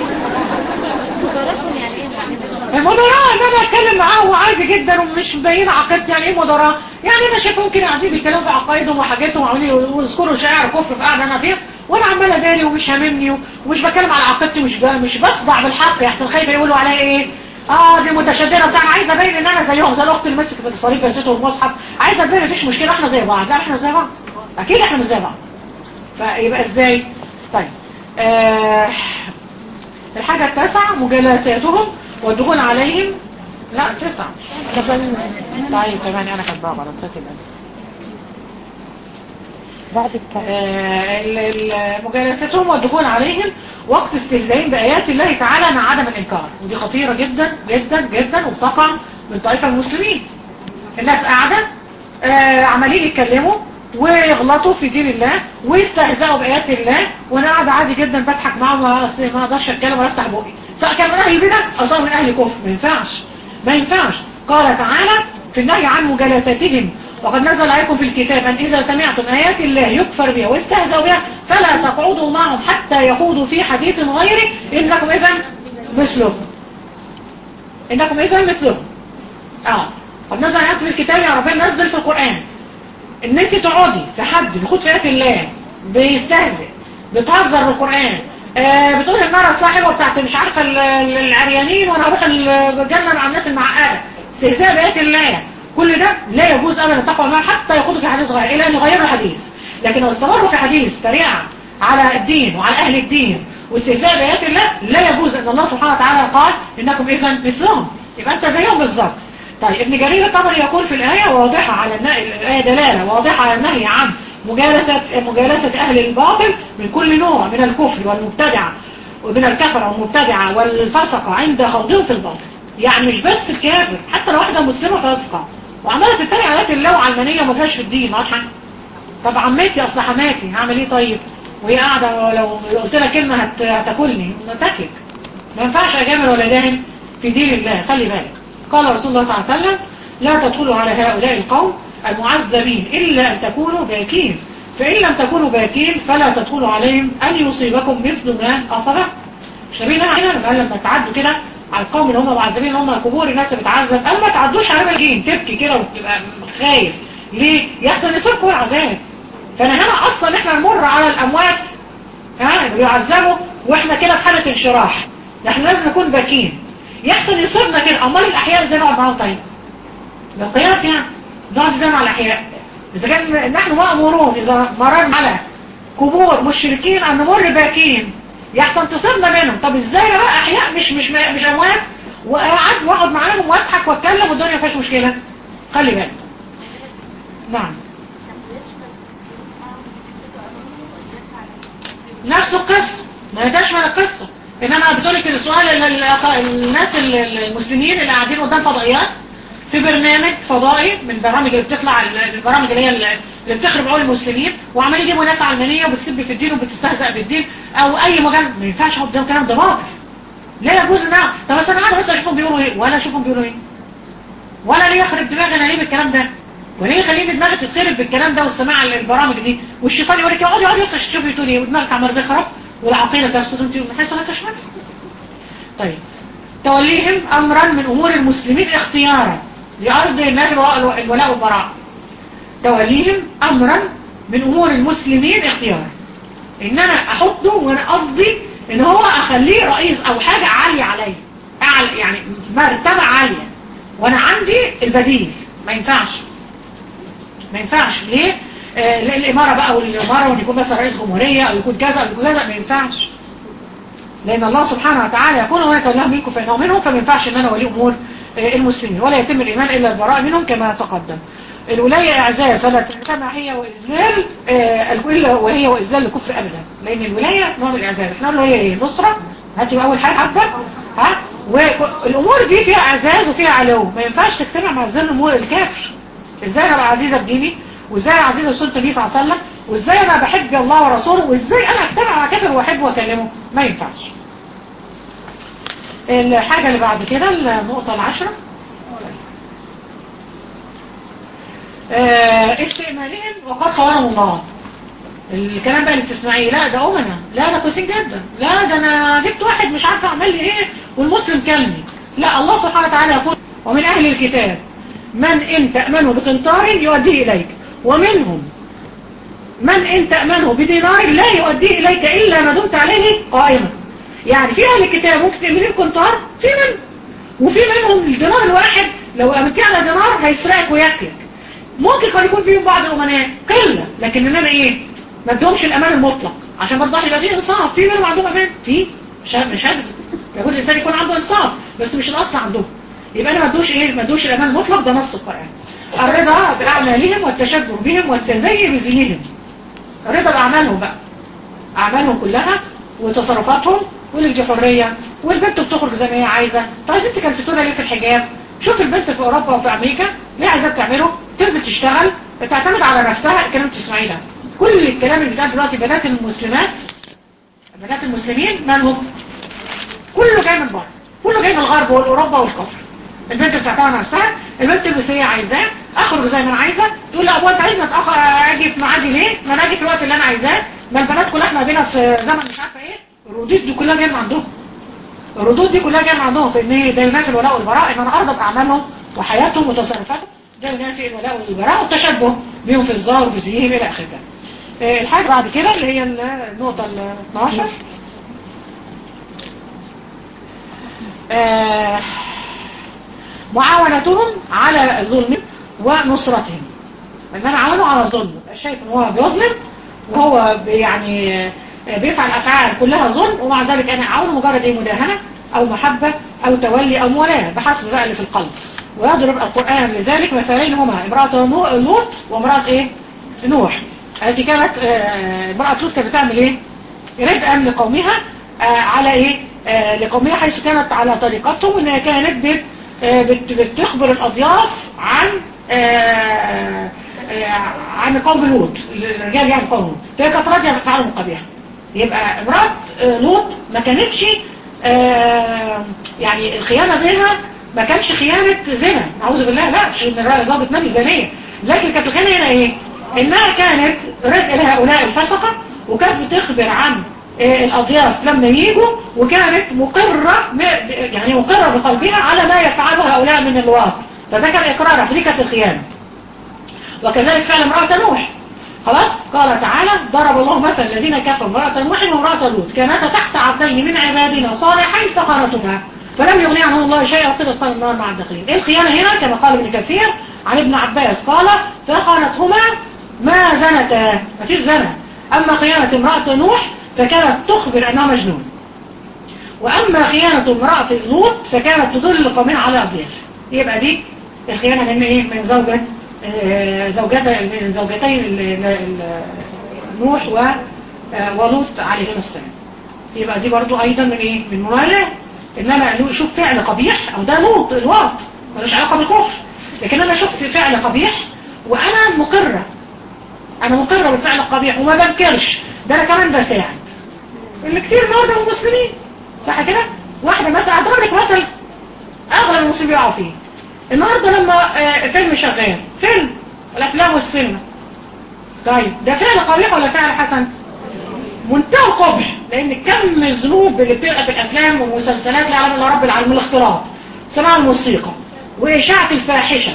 المدراء ان انا اتكلم معاه وعادي جدا ومش مبينه عقيدتي يعني ايه مدراء يعني انا شايفهم كده قاعدين بيتكلموا في عقايدهم وحاجاتهم وعمالين ويذكروا شعر كفر في قاعده انا فيها وانا عماله داري ومش هاممني ومش بتكلم على عقيدتي مش مش بصدع بالحق يحسن خايفه يقولوا عليا ايه اه دي متشدده بتاع انا عايزه ابين ان انا زيهم زي الاخت اللي مسكت الصليب فسيته والمصحف عايزه ابين مفيش مشكله احنا زي بعض لا احنا زي بعض اكيد احنا مش زي بعض فيبقى ازاي طيب آه الحاجه التاسعه مجالساتهم والدخول عليهم لا تسعة طيب كمان انا كاتباها غلط تاتي بعد مجالستهم والدخول عليهم وقت استهزائهم بآيات الله تعالى مع عدم الإنكار ودي خطيرة جدا جدا جدا وبتقع من طائفة المسلمين الناس قاعدة آه عمالين يتكلموا ويغلطوا في دين الله ويستهزئوا بآيات الله وانا قاعدة عادي جدا بضحك معاهم ما اقدرش اتكلم ولا افتح بقي سواء كان من اهل البدع او سواء من اهل الكفر ما ينفعش ما ينفعش قال تعالى في النهي عن مجالساتهم وقد نزل عليكم في الكتاب أن إذا سمعتم آيات الله يكفر بها ويستهزأ بها فلا تقعدوا معهم حتى يخوضوا في حديث غيره إنكم إذا مثلهم إنكم إذا مثلهم آه قد نزل عليكم في الكتاب يا ربنا نزل في القرآن إن أنت تقعدي في حد بيخوض في آيات الله بيستهزئ بتهزر بالقرآن آه بتقول ان انا صاحبه بتاعت مش عارفه العريانين وانا هروح الجنه مع الناس المعقده استهزاء بآيات الله كل ده لا يجوز ابدا التقوى معه حتى يخوضوا في حديث غير الى ان يغيروا الحديث لكن لو استمروا في حديث تريعه على الدين وعلى اهل الدين واستهزاء بآيات الله لا يجوز ان الله سبحانه وتعالى قال انكم اذا مثلهم يبقى انت زيهم بالظبط طيب ابن جرير الطبري يقول في الايه واضحه على الآية دلاله واضحه على النهي عن مجالسة مجالسة أهل الباطل من كل نوع من الكفر والمبتدعة ومن الكفر والمبتدعة والفسقة عند خوضهم في الباطل يعني مش بس الكافر حتى لو واحدة مسلمة فاسقة وعمالة تتريق على آيات الله وعلمانية وما فيهاش في الدين ما عادش طب عمتي أصل حماتي هعمل إيه طيب وهي قاعدة لو قلت لها كلمة هت... هتاكلني تاكلك ما ينفعش أجامل ولا داهن في دين الله خلي بالك قال رسول الله صلى الله عليه وسلم لا تدخلوا على هؤلاء القوم المعذبين إلا أن تكونوا باكين فإن لم تكونوا باكين فلا تدخلوا عليهم أن يصيبكم مثل ما أصبه مش نبينا هنا قال لما تعدوا كده على القوم اللي هم معذبين اللي هم قبور الناس اللي بتعذب قال ما تعدوش على مجين تبكي كده وتبقى خايف ليه يحصل يصيبكم العذاب فانا هنا اصلا احنا نمر على الاموات ها اللي بيعذبوا واحنا كده في حاله انشراح احنا لازم نكون باكين يحصل يصيبنا كده امال الاحياء ازاي نقعد معاهم طيب ده قياس يعني نقعد ازاي مع الاحياء اذا كان نحن مامورون اذا مررنا على قبور مشركين ان نمر باكين يحصل تصيبنا منهم طب ازاي انا بقى احياء مش مش مش اموات وقعد واقعد معاهم واضحك واتكلم والدنيا ما فيهاش مشكله خلي بالك نعم نفس القصة ما تشمل القصة انما بتقولك السؤال ال- ال- الناس ال- المسلمين اللي قاعدين قدام فضائيات في برنامج فضائي من البرامج اللي بتطلع ال- البرامج اللي هي ال- اللي بتخرب عقول المسلمين وعمالين يجيبوا ناس علمانيه وبتسب في الدين وبتستهزأ بالدين او اي مجال ما ينفعش اقعد قدام الكلام ده باطل لا يجوز ان أنا- طب بس انا قاعد بس اشوفهم بيقولوا ايه ولا اشوفهم بيقولوا ايه ولا ليه يخرب دماغي انا ليه بالكلام ده وليه يخليني دماغي تتخرب بالكلام ده والسماع البرامج دي والشيطان يقول لك اقعدي اقعدي بس عشان تشوفي تقولي ايه ودماغك عمال تخرب والعقيده تفسد انت من حيث لا تشعر طيب توليهم امرا من امور المسلمين اختيارا لارض الناس الولاء والبراء توليهم امرا من امور المسلمين اختيارا ان انا احطه وانا قصدي ان هو اخليه رئيس او حاجه عاليه عليا أعلى يعني مرتبه عاليه وانا عندي البديل ما ينفعش ما ينفعش ليه آه لأن الإمارة بقى والإمارة وأن يكون مثلا رئيس جمهورية أو يكون كذا أو يكون كذا ما ينفعش لأن الله سبحانه وتعالى يقول وما يتولاه منكم فإنه منهم فما ينفعش أن أنا ولي أمور آه المسلمين ولا يتم الإيمان إلا البراء منهم كما تقدم الولاية إعزاز فلا تجتمع هي وإذلال آه إلا وهي وإذلال الكفر أبدا لأن الولاية نوع من الإعزاز احنا قلنا هي إيه نصرة هاتي أول حاجة حتى ها والأمور دي فيها إعزاز وفيها علو ما ينفعش تجتمع مع ذل أمور الكافر ازاي انا ابقى عزيزه بديني وازاي انا عزيزه بسنه النبي صلى الله عليه وسلم وازاي انا بحب الله ورسوله وازاي انا اجتمع مع كافر واحبه واكلمه ما ينفعش الحاجه اللي بعد كده النقطه العشره آه، استئمانهم وقد قوانهم الله الكلام بقى اللي بتسمعيه لا ده أمنا لا ده كويسين جدا لا ده أنا جبت واحد مش عارفه أعمل لي إيه والمسلم كلمي لا الله سبحانه وتعالى يقول ومن أهل الكتاب من إن تأمنه بقنطار يؤديه إليك ومنهم من إن تأمنه بدينار لا يؤديه إليك إلا ما دمت عليه قائما يعني في أهل الكتاب ممكن تأمنيه بقنطار في من وفي منهم الدينار الواحد لو أمنتيه على دينار هيسرقك وياكلك ممكن قد يكون فيهم بعض الأمناء قلة لكن إنما إيه ما ادهمش الأمان المطلق عشان برضه يبقى فيه إنصاف في منهم عندهم أمان في مش مش هجزم يقول الإنسان يكون عنده إنصاف بس مش الأصل عندهم يبقى أنا ما ادوش إيه ما ادوش الأمان المطلق ده نص القرآن الرضا بأعمالهم والتشبه بهم والتزيي بزيهم الرضا بأعمالهم بقى أعمالهم كلها وتصرفاتهم واللي دي حرية والبنت بتخرج زي ما هي عايزة طيب انت كنستونا ليه في الحجاب شوف البنت في أوروبا وفي أمريكا ليه عايزة تعمله تنزل تشتغل تعتمد على نفسها الكلام تسمعيه ده كل الكلام اللي بيتقال دلوقتي بنات المسلمات بنات المسلمين مالهم كله جاي من بره كله جاي من الغرب والأوروبا والكفر البنت بتعتمد على نفسها البنت اللي هي عايزاه اخرج زي ما انا عايزه تقول لا ابويا انت عايزني اتاخر اجي في ميعادي ليه ما انا اجي في الوقت اللي انا عايزاه ما البنات كلها احنا بينا في زمن مش عارفه ايه الردود دي كلها جايه من عندهم الردود دي كلها جايه من عندهم في ان هي ده ينافي الولاء والبراء ان انا ارضى باعمالهم وحياتهم وتصرفاتهم ده ينافي الولاء والبراء والتشبه بيهم في الظاهر وفي زيهم الى اخره آه، الحاجه بعد كده اللي هي النقطه ال 12 آه، معاونتهم على ظلم ونصرتهم ان انا عاونه على ظلم شايف ان هو بيظلم وهو بي- يعني آه، بيفعل افعال كلها ظلم ومع ذلك انا اعاونه مجرد ايه مداهنه او محبه او تولي او موالاه بحسب بقى اللي في القلب ويضرب القران لذلك مثالين هما امراه نو- لوط وامراه ايه نوح التي كانت آه، امراه لوط كانت بتعمل ايه ردءا لقومها آه، على ايه آه، لقومها حيث كانت على طريقتهم انها كانت بت آه، بت- بتخبر الاضياف عن آه، آه، عن قوم لوط الرجال يعني قوم لوط فهي كانت راضيه بافعالهم قبيحه يبقى امراه آه، لوط ما كانتش آه، يعني الخيانه بينها ما كانش خيانه زنا اعوذ بالله لا مش ان الرأي ضابط نبي زانيه لكن كانت الخيانه هنا ايه انها كانت ردء لهؤلاء الفسقه وكانت بتخبر عن آه، الأضياف لما يجوا وكانت مقرة ب- يعني مقرة بقلبها على ما يفعله هؤلاء من الواقع فده كان إقرارها فدي كانت الخيانة وكذلك فعل امرأة نوح خلاص قال تعالى ضرب الله مثل الذين كفروا امرأة نوح وامرأة لوط كانتا تحت عبدين من عبادنا صالحين فخانتهما فلم يغني عنهم الله شيئا وقيل ادخلوا النار مع الداخلين ايه الخيانة هنا كما قال ابن كثير عن ابن عباس قال فخانتهما ما زنتا مفيش زنا اما خيانة امرأة نوح فكانت تخبر انها مجنون واما خيانة امرأة لوط فكانت تدل قومها على اضياف يبقى دي الخيانة من ايه من زوجة آه، زوجتا من زوجتين ال- ال- ال- نوح و آه، ولوط عليهما السلام يبقى دي برضو ايضا من ايه من مبالغة ان انا لو اشوف فعل قبيح او ده لوط الوط ملوش علاقة بالكفر لكن انا شفت فعل قبيح وانا مقرة انا مقرة بالفعل القبيح وما بنكرش ده انا كمان بساعد اللي كتير النهارده من المسلمين صح كده واحدة مثلا هضرب لك مثل اغلب المسلمين بيقعوا فيه النهارده لما آه، فيلم شغال فيلم الافلام والسينما طيب ده فعل قبيح ولا فعل حسن منتهى القبح لان كم الذنوب اللي بتبقى في الافلام والمسلسلات لا يعلم الا رب العالمين الاختلاط سماع الموسيقى واشاعه الفاحشه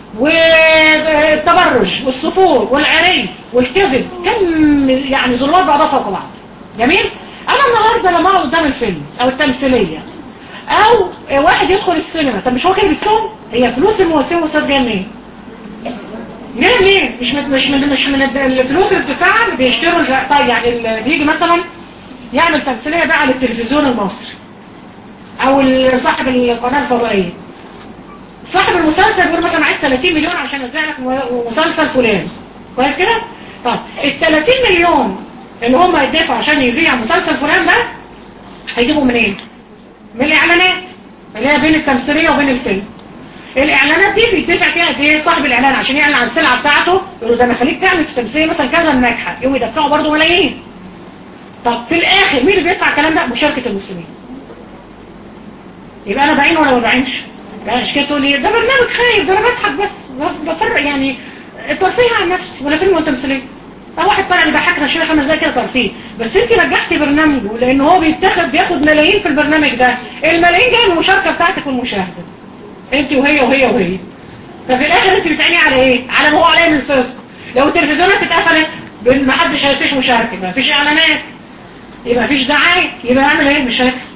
والتبرج والسفور والعري والكذب كم يعني ظلمات بعضها فوق بعض جميل انا النهارده لما اقعد قدام الفيلم او التمثيليه او واحد يدخل السينما طب مش هو كده بيسلم هي فلوس الممثلين والممثلات جايه منين ليه ليه مش من مش من مش من الفلوس اللي بتدفعها اللي بيشتروا الج- طيب يعني اللي بيجي مثلا يعمل تمثيليه بقى على التلفزيون المصري او ال- صاحب القناه الفضائيه صاحب المسلسل بيقول مثلا عايز 30 مليون عشان ازرع لك م- مسلسل فلان كويس كده طب ال 30 مليون اللي هم يدفعوا عشان يذيع مسلسل فلان ده هيجيبوا منين من الاعلانات اللي هي بين التمثيليه وبين الفيلم الاعلانات دي بيدفع فيها قد ايه صاحب الاعلان عشان يعلن عن السلعه بتاعته يقول له ده انا خليك تعمل في تمثيليه مثلا كذا ناجحه يقوم يدفعوا برضه ملايين طب في الاخر مين اللي بيدفع الكلام ده مشاركه المسلمين يبقى انا بعين ولا ما بعينش لا مش كده تقول لي ده برنامج خايف ده انا بضحك بس بفرق يعني ترفيه عن نفسي ولا فيلم ولا تمثيليه اه واحد طالع بيضحكنا شويه خمس دقايق كده ترفيه بس انت نجحتي برنامجه لان هو بيتاخد بياخد ملايين في البرنامج ده الملايين جايه من المشاركه بتاعتك والمشاهده انت وهي وهي وهي ففي الاخر انت بتعيني على ايه على ما هو عليه من الفسق لو التلفزيونات اتقفلت ما حدش هيفيش مشاركه ما فيش اعلانات يبقى مفيش دعايه يبقى نعمل ايه مش هيفرق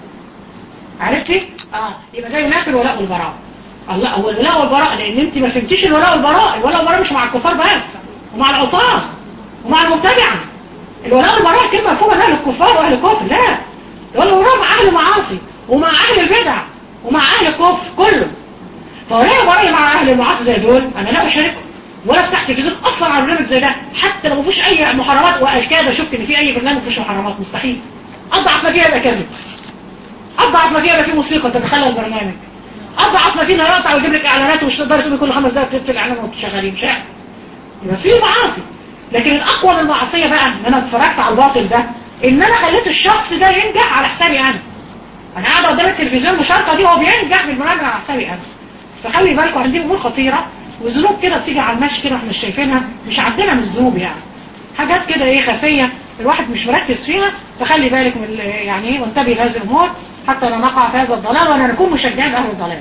عرفتي اه يبقى ده يناسب الولاء والبراء الله هو الولاء والبراء لان انت ما فهمتيش الولاء والبراء الولاء والبراء مش مع الكفار بس ومع العصاه ومع المبتدعه الولاء والبراء كلمه مفهومه لا للكفار واهل الكفر لا الولاء والبراء مع اهل المعاصي ومع اهل البدع ومع اهل الكفر كله فولاء والبراء مع اهل المعاصي زي دول انا لا اشاركهم ولا افتح تلفزيون اصلا على برنامج زي ده حتى لو ما فيهوش اي محرمات واكاد اشك ان في اي برنامج فيهوش محرمات مستحيل اضعف ما فيها يبقى كذب اضعف ما فيها يبقى في موسيقى تتخلى البرنامج اضعف ما فينا يقطع ويجيب لك اعلانات ومش تقدري تقولي كل خمس دقايق تقفل الاعلان وانتوا شغالين مش هيحصل يبقى في معاصي لكن الاقوى من المعصيه بقى ان انا اتفرجت على الباطل ده ان انا خليت الشخص ده ينجح على حسابي انا انا قاعد قدام التلفزيون مشاركه دي هو بينجح بالمراجعه على حسابي انا فخلي بالكم عندي امور خطيره وذنوب كده بتيجي على المشي كده احنا مش شايفينها مش عندنا من الذنوب يعني حاجات كده ايه خفيه الواحد مش مركز فيها فخلي بالك من ال- يعني ايه وانتبه لهذه الامور حتى لا نقع في هذا الضلال ولا نكون مشجعين اهل الضلال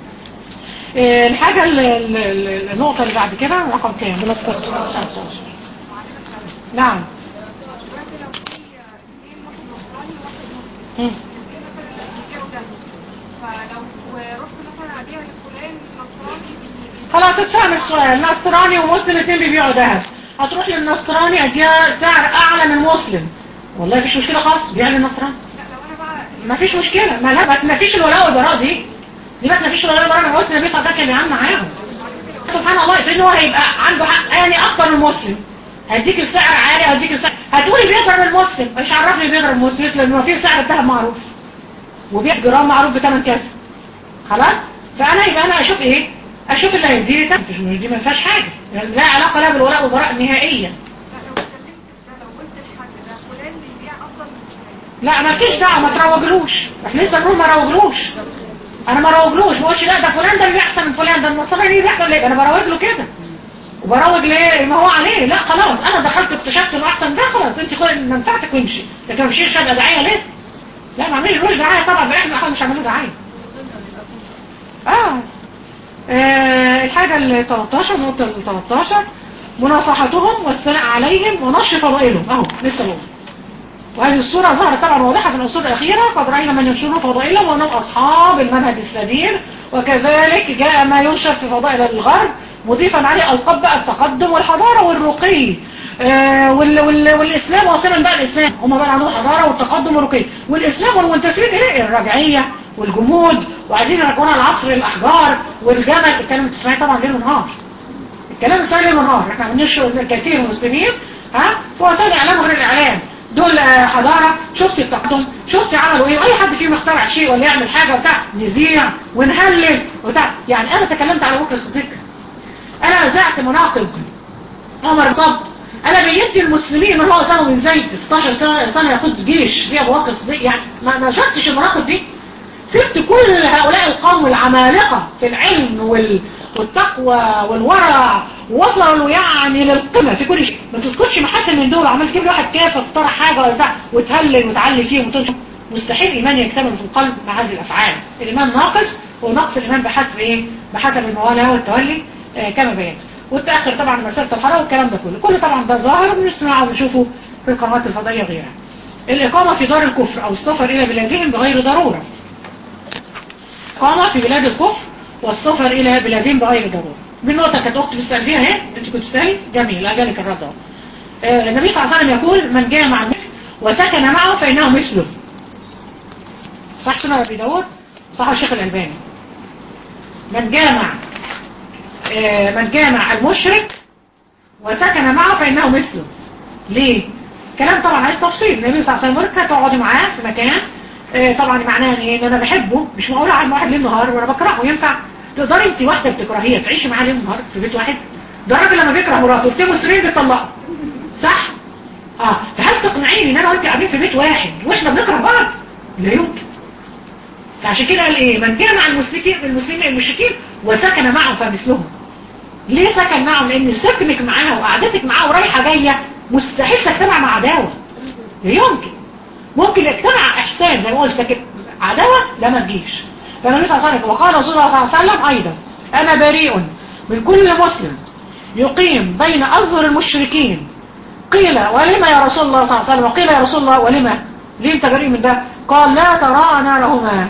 إيه الحاجه ال- ال- ال- النقطه اللي بعد كده رقم كام بلا تفكر. نعم دلوقتي لو في اثنين واحد نصراني وواحد مسلم مم. الاثنين مثلا بيبيعوا ده فلو ورحت مثلا ابيع لفلان نصراني بي- بي- خلاص اتفهم السؤال نصراني ومسلم الاثنين بيبيعوا ذهب هتروح للنصراني اديها سعر اعلى من المسلم والله مفيش مشكله خالص بيع للنصراني لا لو انا بقى مفيش مشكله ما لا ما تنافيش الولاء والبراء دي دي ما تنافيش الولاء والبراء من وسط النبي صلى الله عليه وسلم كان بيعمل معاهم سبحان الله لان هو هيبقى عنده حق يعني اكتر من المسلم هديك السعر عالي هديك السعر هتقولي بيضرب المسلم مش عرفني بيضرب المسلم لان ما في سعر الذهب معروف وبيع جرام معروف بثمن كذا خلاص فانا يبقى انا اشوف ايه اشوف اللي هيديني تم مش- دي ما فيهاش حاجه يعني لا علاقه لا بالولاء والبراء نهائيا لا لو اتكلمت في ده لو قلت لحد ده فلان بيبيع افضل من فلان لا مالكيش دعوه ما تروجلوش احنا لسه بنقول ما روجلوش انا ما روجلوش ما اقولش لا ده فلان ده اللي احسن من فلان ده النصراني اللي احسن ليه انا بروج له كده وبروج ليه ما هو عليه لا خلاص انا دخلت اكتشفت انه احسن ده خلاص انت خد منفعتك وامشي لكن مش شاب دعايه ليه لا ما عملش له دعايه طبعا بقى احنا مش عاملين دعايه آه. آه الحاجة ال 13 النقطة ال 13 مناصحتهم والثناء عليهم ونشر فضائلهم اهو لسه بقول وهذه الصورة ظهرت طبعا واضحة في العصور الأخيرة قد رأينا من ينشرون فضائلهم وأنهم أصحاب المنهج السدير وكذلك جاء ما ينشر في فضائل الغرب مضيفا عليه ألقاب بقى التقدم والحضارة والرقي آه وال وال والإسلام وصلا بقى الإسلام هم بقى عندهم الحضارة والتقدم والرقي والإسلام والمنتسبين إليه الرجعية والجمود وعايزين يرجعونا العصر الأحجار والجمل الكلام التسمعي طبعا ليل ونهار الكلام التسمعي ليل ونهار احنا بننشر كثير من المسلمين ها في وسائل الإعلام وغير الإعلام دول حضارة شفت التقدم شفت عملوا ايه واي حد فيهم يخترع شيء ولا يعمل حاجة وبتاع نذيع ونهلل وبتاع يعني انا تكلمت على بكر الصديق انا اذعت مناقب عمر طب انا بينت المسلمين من هو سنة من زيد 16 سنة, سنة يقود جيش في ابو بكر الصديق يعني ما نشرتش المناقب دي سبت كل هؤلاء القوم العمالقة في العلم وال... والتقوى والورع وصلوا يعني للقمة في كل شيء ما تذكرش محاسن من دول عمال تجيب واحد كافر اخترع حاجة ولا بتاع وتهلل وتعلي فيهم وتنشر مستحيل الإيمان يكتمل في القلب مع هذه الأفعال الإيمان ناقص ونقص الإيمان بحسب إيه بحسب الموالاة والتولي آه كما بينت والتأخر طبعا مسألة الحرام والكلام ده كله كله طبعا ده ظاهر بنسمعه وبنشوفه في القنوات الفضائية وغيرها الإقامة في دار الكفر أو السفر إلى بلادهم بغير ضرورة إقامة في بلاد الكفر والسفر إلى بلادهم بغير ضرورة من نقطة كانت أختي بتسأل فيها اهي أنت كنت بتسألي جميل أجالك الرد آه النبي صلى الله عليه وسلم يقول من جاء مع النبي وسكن معه فإنه مثله صح سنة أبي داود صح الشيخ الألباني من جامع آه من جامع المشرك وسكن معه فإنه مثله ليه؟ كلام طبعا عايز تفصيل النبي صلى الله عليه وسلم تقعدي معاه في مكان آه طبعا معناه ايه ان انا بحبه مش معقول عن واحد ليل نهار وانا بكرهه ينفع تقدري انت واحده بتكرهيها تعيشي معاها ليل نهار في بيت واحد ده الراجل لما بيكره مراته قلت له سرين بيطلقها صح اه فهل تقنعيني ان انا وانت قاعدين في بيت واحد واحنا بنكره بعض لا يمكن فعشان كده قال ايه من جاء مع المسلمين المسلمين المشركين وسكن معهم فمثلهم ليه سكن معهم لان سكنك معاها وقعدتك معاه ورايحه جايه مستحيل تجتمع مع عداوه لا يمكن ممكن يجتمع احسان زي ما قلت لكن عداوه لا ما تجيش فالنبي صلى الله عليه وسلم وقال رسول الله صلى الله عليه وسلم ايضا انا بريء من كل مسلم يقيم بين اظهر المشركين قيل ولما يا رسول الله صلى الله عليه وسلم وقيل يا رسول الله ولما ليه انت بريء من ده قال لا ترى نارهما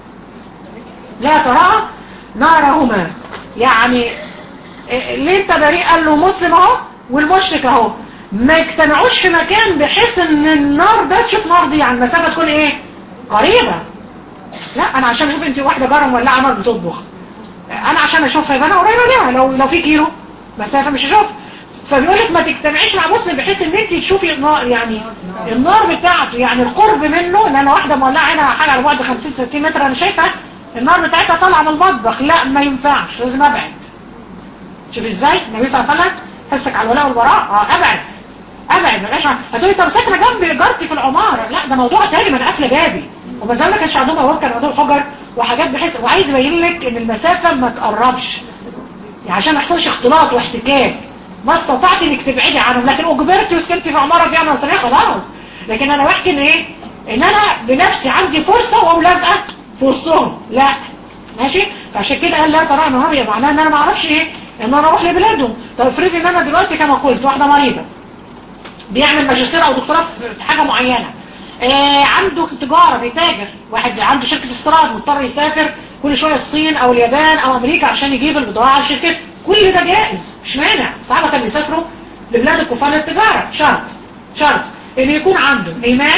لا ترى نارهما يعني ليه انت بريء قال له مسلم اهو والمشرك اهو ما يجتمعوش في مكان بحيث ان النار ده تشوف نار دي يعني المسافه تكون ايه قريبه لا انا عشان اشوف انت واحده جاره مولعه نار بتطبخ انا عشان اشوفها يبقى انا قريبه ليها لو لو في كيلو مسافه مش هشوف فبيقول لك ما تجتمعيش مع مسلم بحيث ان انت تشوفي النار يعني النار بتاعته يعني القرب منه ان انا واحده مولعه هنا حاجه على بعد 50 60 متر انا شايفه النار بتاعتها طالعه من المطبخ لا ما ينفعش لازم ابعد شوف ازاي النبي صلى الله عليه وسلم حسك على الولاء والبراء اه ابعد ابعد ما بقاش هتقولي طب ساكنه جنبي جارتي في العماره لا ده موضوع تاني ما انا قافله بابي وما زال ما كانش عندهم ابواب كان عندهم حجر وحاجات بحيث وعايز يبين لك ان المسافه ما تقربش يعني عشان ما يحصلش اختلاط واحتكاك ما استطعتي انك تبعدي عنهم لكن اجبرتي وسكنتي في عماره فيها نصريه خلاص لكن انا بحكي ان ايه ان انا بنفسي عندي فرصه واقوم لازقه في وسطهم لا ماشي فعشان كده قال لا ترى نهاريه معناها ان انا ما اعرفش ايه ان انا اروح لبلادهم طب افرضي ان انا دلوقتي كما قلت واحده مريضه بيعمل ماجستير او دكتوراه في حاجه معينه آه عنده تجاره بيتاجر واحد عنده شركه استيراد مضطر يسافر كل شويه الصين او اليابان او امريكا عشان يجيب البضاعه لشركته كل ده جائز مش مانع الصحابه كانوا بيسافروا لبلاد الكفار للتجاره شرط شرط ان يكون عنده ايمان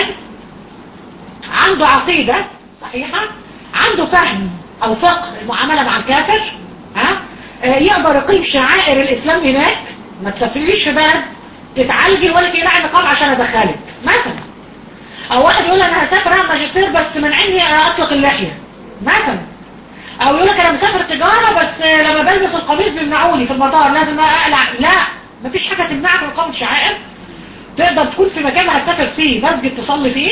عنده عقيده صحيحه عنده فهم او فقه المعامله مع الكافر ها آه يقدر يقيم شعائر الاسلام هناك ما تسافريش في بلد تتعالجي ولا تقلع نقاب عشان ادخلك مثلا او واحد يقول انا هسافر اعمل ماجستير بس منعني اطلق اللحيه مثلا او يقول لك انا مسافر تجاره بس لما بلبس القميص بيمنعوني في المطار لازم اقلع لا مفيش حاجه تمنعك من اقامه شعائر تقدر تكون في مكان هتسافر فيه مسجد تصلي فيه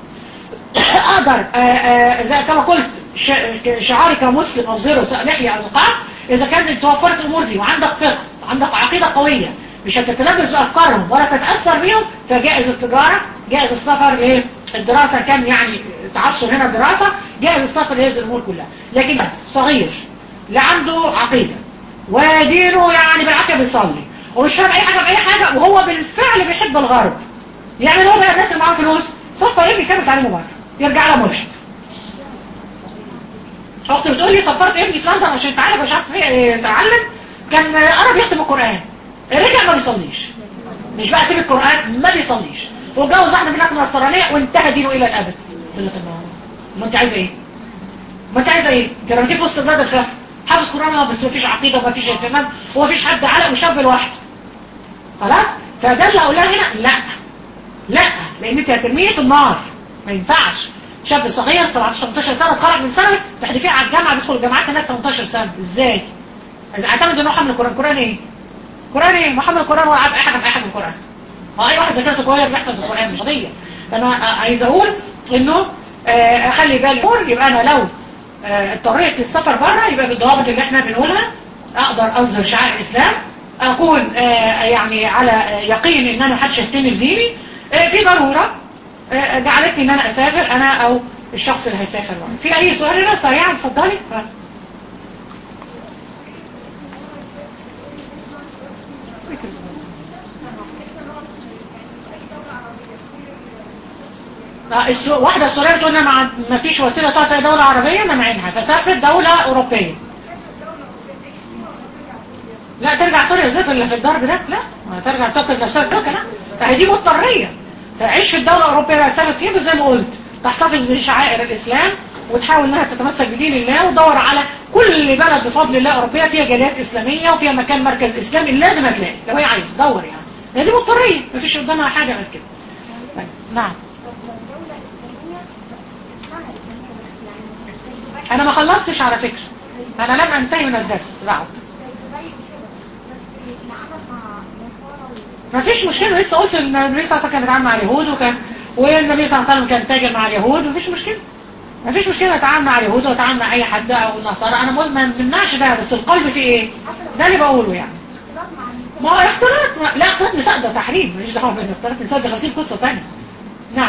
اقدر زي كما قلت شعاري كمسلم اظهره لحيه او نقاب اذا كانت توفرت الامور دي وعندك فقه عندك عقيدة قوية مش هتتلبس بأفكارهم ولا تتأثر بيهم فجائز التجارة جائز السفر للدراسة كان يعني تعصر هنا دراسة جائز السفر لهذه الأمور كلها لكن صغير لا عنده عقيدة ودينه يعني بالعافية بيصلي ومش فاهم أي حاجة بأي حاجة وهو بالفعل بيحب الغرب يعني هو بقى الناس اللي معاه فلوس سفر ابني كامل تعليمه بره يرجع له ملحد اختي بتقول لي سفرت ابني في لندن عشان يتعالج مش عارف ايه يتعلم كان قرب يختم القران رجع ما بيصليش مش بقى سيب القران ما بيصليش واتجوز واحده من اكبر النصرانيه وانتهى دينه الى الابد قلت له ما انت عايزه ايه ما انت عايزه ايه انت رميتيه في وسط البلد الخاف حافظ قران بس ما فيش عقيده وما فيش اهتمام وما فيش حد علق وشاب لوحده خلاص فده اللي اقول لها هنا لا لا لان انت هترميه في النار ما ينفعش شاب صغير 17 18 سنه اتخرج من ثانوي تحدفيه على الجامعه بيدخل الجامعات هناك 18 سنه ازاي اعتمد انه حمل القران القران ايه القران ايه محمد القران ولا عارف اي حاجه في اي حاجه في القران ما اي واحد ذاكرته كويس بيحفظ القران مش قضيه فانا عايز اقول انه اخلي بالي يبقى انا لو اضطريت للسفر بره يبقى بالضوابط اللي احنا بنقولها اقدر اظهر شعائر الاسلام اكون يعني على يقين ان انا محدش يهتني بديني في ضروره جعلتني ان انا اسافر انا او الشخص اللي هيسافر معي في اي سؤال هنا سريعا اتفضلي السو... واحدة سورية بتقول لنا ما فيش وسيلة تعطي دولة عربية منعينها فسافرت دولة أوروبية لا ترجع سوريا زيت اللي في الضرب ده لا ما ترجع تقتل نفسها التوكة لا فهي دي مضطرية تعيش في الدولة الأوروبية اللي هتسافر فيها بس زي ما قلت تحتفظ بشعائر الإسلام وتحاول انها تتمسك بدين الله وتدور على كل بلد بفضل الله أوروبية فيها جاليات إسلامية وفيها مكان مركز إسلامي لازم هتلاقي لو هي عايزة تدور يعني هي دي مضطرية مفيش قدامها حاجة غير كده نعم انا ما خلصتش على فكرة انا لم انتهي من الدرس بعد ما فيش مشكلة لسه قلت ان النبي صلى الله عليه وسلم كان بيتعامل مع اليهود وكان والنبي صلى الله عليه وسلم كان تاجر مع اليهود مفيش مشكلة مفيش مشكلة اتعامل مع اليهود واتعامل مع اي حد او النصارى انا ما بمنعش ده بس القلب فيه ايه ده اللي بقوله يعني ما هو اختلاط ما... لا اختلاط نساء ده تحريم ماليش دعوه باختلاط نساء ده خلطين قصة تانية نعم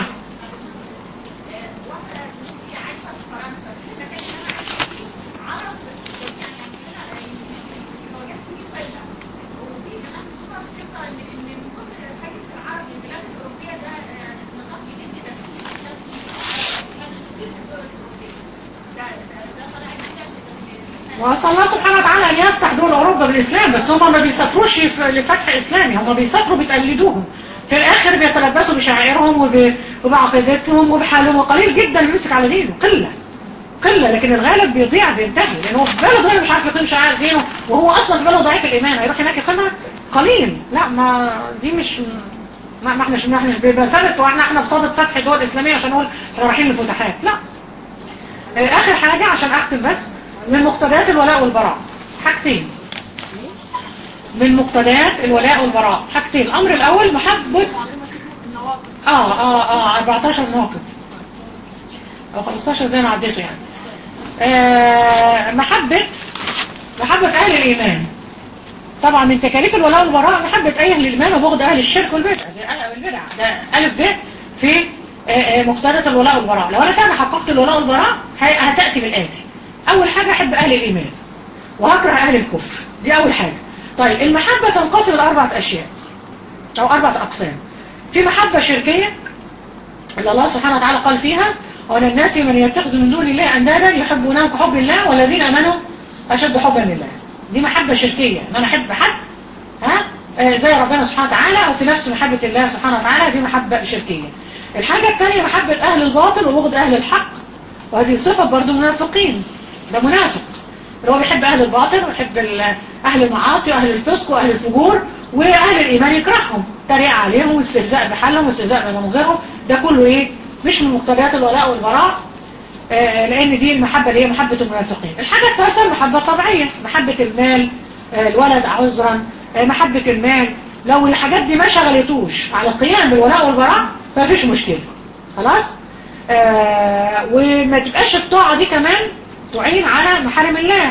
وأسأل الله سبحانه وتعالى أن يفتح دول أوروبا بالإسلام بس هم ما بيسافروش لفتح إسلامي هم بيسافروا بيتقلدوهم في الآخر بيتلبسوا بشعائرهم وب... وبعقيدتهم وبحالهم وقليل جدا يمسك على دينه قلة قلة لكن الغالب بيضيع بينتهي لأنه في بلده هنا مش عارف يقيم شعائر دينه وهو أصلا في بلده ضعيف الإيمان هيروح هناك يقيمها قليل لا ما دي مش ما ما احناش ما احناش بمثابة واحنا احنا بصدد فتح دول إسلامية عشان نقول احنا رايحين لفتحات لا آخر حاجة عشان أختم بس من مقتضيات الولاء والبراء حاجتين من مقتضيات الولاء والبراء حاجتين الأمر الأول محبة آه آه آه 14 ناقد أو 15 زي ما عديته يعني آه محبة محبة أهل الإيمان طبعا من تكاليف الولاء والبراء محبة أهل الإيمان وبغض أهل الشرك والبدع البدع ده ألف ب في مقتضيات الولاء والبراء لو أنا فعلا حققت الولاء والبراء هتأتي بالآتي أول حاجة أحب أهل الإيمان وهكره أهل الكفر دي أول حاجة طيب المحبة تنقسم لأربعة أشياء أو أربعة أقسام في محبة شركية اللي الله سبحانه وتعالى قال فيها ومن الناس من يتخذ من دون الله أندادا يحبونهم كحب الله والذين أمنوا أشد حبا لله دي محبة شركية ان انا احب حد ها آه زي ربنا سبحانه وتعالى او في نفس محبة الله سبحانه وتعالى دي محبة شركية الحاجة الثانية محبة اهل الباطل وبغض اهل الحق وهذه صفة برضو منافقين ده منافق اللي هو بيحب اهل الباطل ويحب اهل المعاصي واهل الفسق واهل الفجور واهل الايمان يكرههم تريق عليهم واستهزاء بحالهم واستهزاء بمناظرهم ده كله ايه مش من مقتضيات الولاء والبراء آه لان دي المحبة اللي هي محبة المنافقين الحاجة الثالثة محبة طبيعية محبة المال آه الولد عذرا آه محبة المال لو الحاجات دي ما شغلتوش على القيام بالولاء والبراء فمفيش مشكلة خلاص وما تبقاش الطاعة دي كمان تعين على محارم الله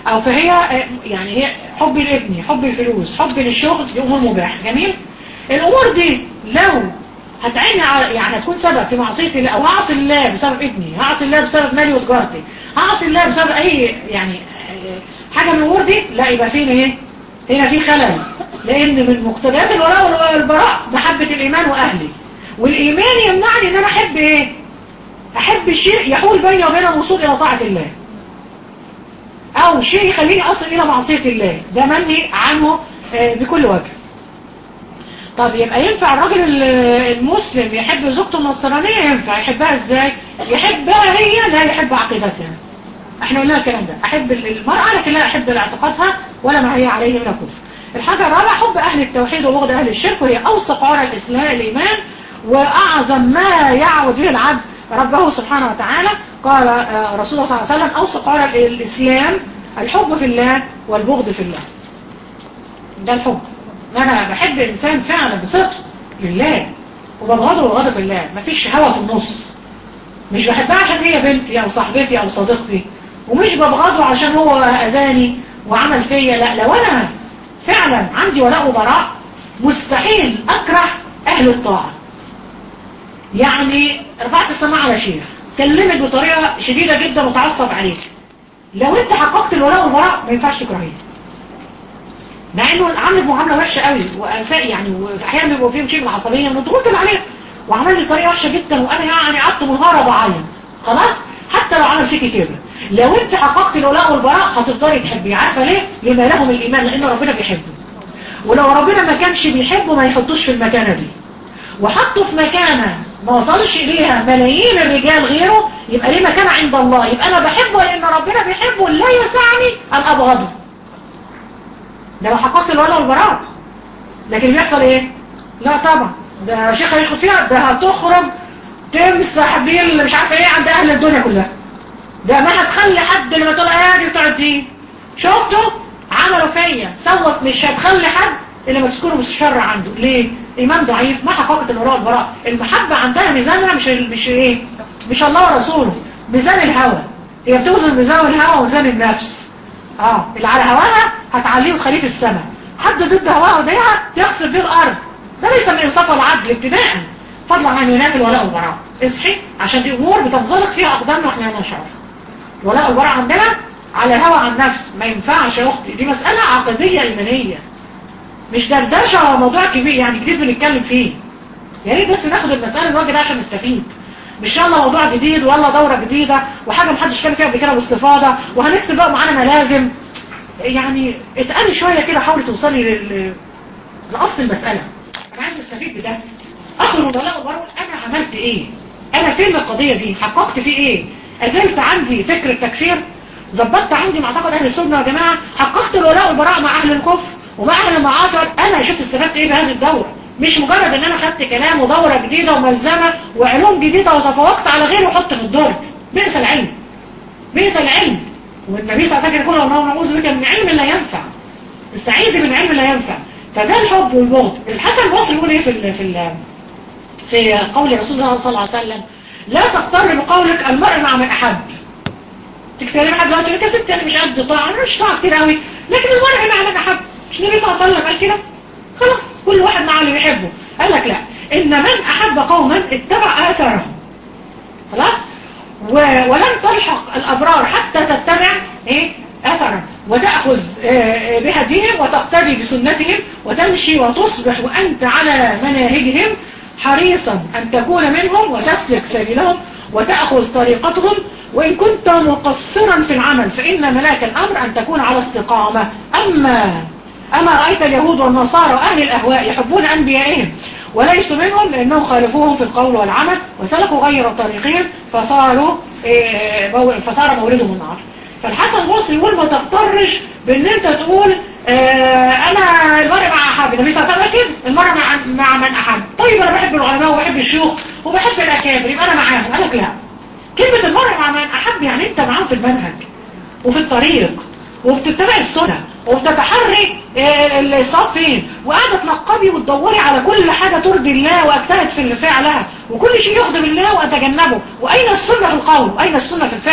او فهي آه، يعني هي حب لابني حب الفلوس حب للشغل دي امور مباح جميل الامور دي لو هتعيني على يعني هتكون سبب في معصيه الله او هعصي الله بسبب ابني هعصي الله بسبب مالي وتجارتي هعصي الله بسبب اي يعني آه، حاجه من الامور دي لا يبقى فينا ايه هنا في خلل لان من مقتضيات الولاء والبراء محبه الايمان واهلي والايمان يمنعني ان انا احب ايه احب الشيء يحول بيني وبين الوصول الى طاعه الله او شيء يخليني اصل الى معصيه الله ده منهي عنه آه، بكل وجه طب يبقى ينفع الراجل ال- المسلم يحب زوجته النصرانية ينفع يحبها ازاي يحبها هي لا يحب عقيدتها احنا قلنا الكلام ده احب المرأة لكن لا احب اعتقادها ولا ما هي عليه من الكفر الحاجة الرابعة حب اهل التوحيد وبغض اهل الشرك وهي اوثق عرى الاسلام الايمان واعظم ما يعود به العبد ربه سبحانه وتعالى قال آه، رسول الله صلى الله عليه وسلم اوثق عرى الاسلام الحب في الله والبغض في الله ده الحب انا بحب انسان فعلا بصدق لله وببغضه والغضب في الله مفيش هوى في النص مش بحبها عشان هي بنتي او صاحبتي او صديقتي ومش ببغضه عشان هو اذاني وعمل فيا لا لو انا فعلا عندي ولاء وبراء مستحيل اكره اهل الطاعه يعني رفعت السماء على شيخ كلمت بطريقه شديده جدا وتعصب عليك لو انت حققت الولاء والبراء ما ينفعش تكرهيه مع انه عامل معامله وحشه قوي واساء يعني واحيانا بيبقوا فيهم شيء من العصبيه وضغوط عليه وعمل لي طريقه وحشه جدا وانا يعني قعدت منهاره بعيط خلاص حتى لو عمل فيكي كده لو انت حققت الولاء والبراء هتفضلي تحبيه عارفه ليه لما لهم الايمان لان ربنا بيحبه ولو ربنا ما كانش بيحبه ما يحطوش في المكانه دي وحطه في مكانه ما وصلش اليها ملايين الرجال غيره يبقى ليه مكانه عند الله يبقى انا بحبه لان ربنا بيحبه لا يسعني ان ابغضه ده لو حققت الولاء والبراء لكن بيحصل ايه لا طبعا ده شيخ هيشخط فيها ده هتخرج تمسح بيه اللي مش عارفه ايه عند اهل الدنيا كلها ده ما هتخلي حد لما تقول هادي وتقعدين شفتوا عملوا فيا سوت مش هتخلي حد اللي ما تذكره بالشر عنده ليه ايمان ضعيف ما حققت الولاء والبراء المحبه عندها ميزانها مش مش ايه مش الله ورسوله ميزان الهوى هي بتوزن ميزان الهوى وميزان النفس اه اللي على هواها هتعليه وتخليه في السماء حد ضد هواها وديها يخسر بيه الارض ده ليس من انصاف العدل ابتداء فضلا عن ينافي الولاء والبراء اصحي عشان دي امور بتنزلق فيها اقدامنا واحنا لا نشعر الولاء والبراء عندنا على الهوى عن نفس ما ينفعش يا اختي دي مساله عقديه ايمانيه مش دردشه ولا موضوع كبير يعني جديد بنتكلم فيه يا ريت بس ناخد المساله الوجه ده عشان نستفيد مش يلا موضوع جديد ولا دورة جديدة وحاجة محدش كان فيها قبل كده باستفاضة وهنكتب بقى معانا ملازم يعني اتقالي شوية كده حاولي توصلي لل... لأصل المسألة أنا عايز استفيد بده أخر مبالاة وبرون أنا عملت إيه أنا فين القضية دي حققت فيه إيه أزلت عندي فكر التكفير ظبطت عندي معتقد أهل السنة يا جماعة حققت الولاء والبراء مع أهل الكفر ومع أهل المعاصي أنا شوف استفدت إيه بهذه الدورة مش مجرد ان انا خدت كلام ودورة جديدة وملزمة وعلوم جديدة وتفوقت على غيري وحط في الدرج بئس العلم بئس العلم والنبي صلى الله عليه وسلم يقول اللهم نعوذ بك من علم لا ينفع استعيذ من علم لا ينفع فده الحب والبغض الحسن البصري يقول ايه في ال في ال في قول رسول الله صلى الله عليه وسلم لا تغتر بقولك المرء مع من احب تكتري حد دلوقتي يقول لك يا ست انا مش قد طاعه انا مش طاعه كتير قوي لكن المرء مع من احب مش النبي صلى الله عليه وسلم قال كده خلاص كل واحد مع اللي بيحبه قال لك لا ان من احب قوما اتبع اثارهم خلاص و... ولن تلحق الابرار حتى تتبع ايه اثرا وتأخذ آه، بهديهم وتقتدي بسنتهم وتمشي وتصبح وانت على مناهجهم حريصا ان تكون منهم وتسلك سبيلهم وتأخذ طريقتهم وإن كنت مقصرا في العمل فإن ملاك الأمر أن تكون على استقامة أما أما رأيت اليهود والنصارى وأهل الأهواء يحبون أنبيائهم وليسوا منهم لأنهم خالفوهم في القول والعمل وسلكوا غير طريقهم فصاروا إيه، مو- فصار موردهم النار فالحسن البصري يقول ما تغترش بان انت تقول آه انا المرء مع احب النبي صلى الله عليه وسلم كده المرء مع مع من احب طيب انا بحب العلماء وبحب الشيوخ وبحب الاكابر يبقى انا معاهم قال لك لا كلمه المرء مع من احب يعني انت معاهم في المنهج وفي الطريق وبتتبع السنة وبتتحري آه، الصواب فين وقاعدة تنقبي وتدوري على كل حاجة ترضي الله واجتهد في اللي فعلها وكل شيء يخدم الله واتجنبه واين السنة في القول واين السنة في الفعل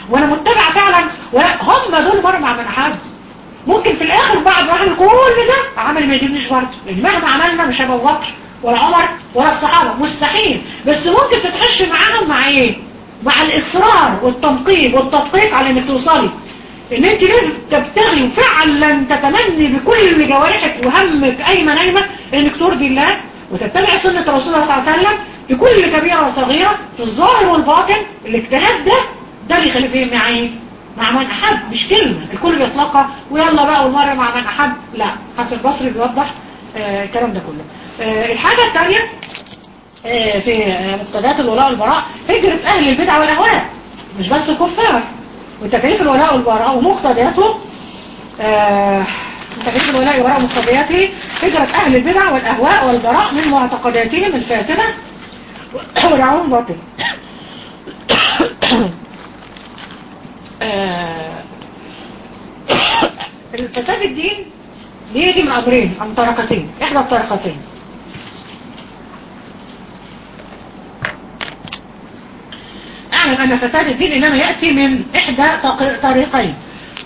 وانا متبعه فعلا ولا هم دول مره مع من احد ممكن في الاخر بعد ما اعمل كل ده عمل ما يجيبنيش برضه لان مهما عملنا مش هيبقى ابو بكر ولا عمر ولا الصحابه مستحيل بس ممكن تتحش معاهم مع ايه مع الاصرار والتنقيب والتدقيق على انك توصلي ان انت لازم تبتغي فعلا تتمني بكل جوارحك وهمك ايمن ايمن انك ترضي الله وتتبع سنة رسول الله صلى الله عليه وسلم في كل كبيرة وصغيرة في الظاهر والباطن الاجتهاد ده ده اللي يخلي فيه مع ايه مع من احب مش كلمة الكل بيطلقها ويلا بقى والمرة مع من احب لا حسن البصري بيوضح آه الكلام ده كله آه الحاجة الثانية آه في آه مقتضيات الولاء والبراء هجرة اهل البدع والاهواء مش بس الكفار وتكاليف الولاء والبراء ومقتضياته آه تكاليف الولاء والبراء ومقتضياته هجرة أهل البدع والأهواء والبراء من معتقداتهم الفاسدة والعون باطل آه الفساد الدين بيجي من أمرين عن طريقتين إحدى الطريقتين أعلم أن فساد الدين إنما يأتي من إحدى طريقين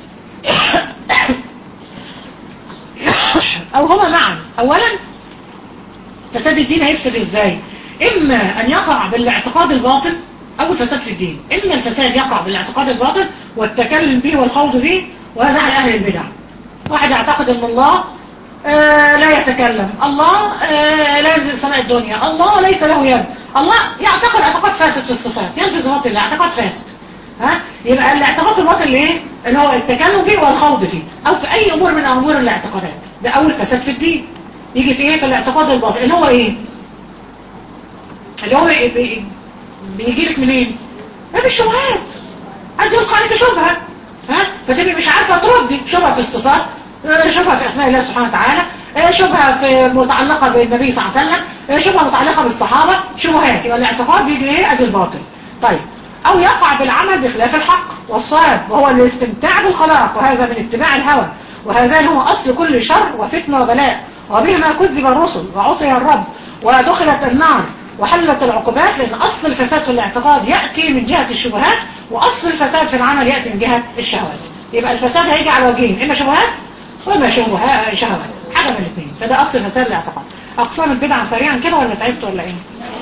أو هما معا أولا فساد الدين هيفسد إزاي إما أن يقع بالاعتقاد الباطل أو الفساد في الدين إما الفساد يقع بالاعتقاد الباطل والتكلم به والخوض به وهذا على أهل البدع واحد يعتقد أن الله آه لا يتكلم الله آه لا ينزل سماء الدنيا الله ليس له يد الله يعتقد اعتقاد فاسد في الصفات ينفي صفات الله اعتقاد فاسد ها يبقى الاعتقاد في الباطل ايه اللي هو التكلم به والخوض فيه او في اي امور من امور الاعتقادات ده اول فساد في الدين يجي في ايه في الاعتقاد الباطل اللي هو ايه اللي هو بي بيجي لك منين ما بالشبهات حد يلقى عليك شبهه ها فتبقي مش عارفه تردي شبهه في الصفات شبهه في اسماء الله سبحانه وتعالى شبهه في متعلقه بالنبي صلى الله عليه وسلم شبهه متعلقه بالصحابه شبهات يبقى الاعتقاد بيجي ايه ادي الباطل طيب او يقع بالعمل بخلاف الحق والصواب وهو الاستمتاع بالخلاق وهذا من اتباع الهوى وهذا هو اصل كل شر وفتنه وبلاء وبهما كذب الرسل وعصي الرب ودخلت النار وحلت العقوبات لأن أصل الفساد في الاعتقاد يأتي من جهة الشبهات وأصل الفساد في العمل يأتي من جهة الشهوات يبقى الفساد هيجي على وجهين إما شبهات وإما شبهات شهوات حاجة من الاثنين فده أصل فساد الاعتقاد أقسام البدع سريعا كده ولا تعبت ولا إيه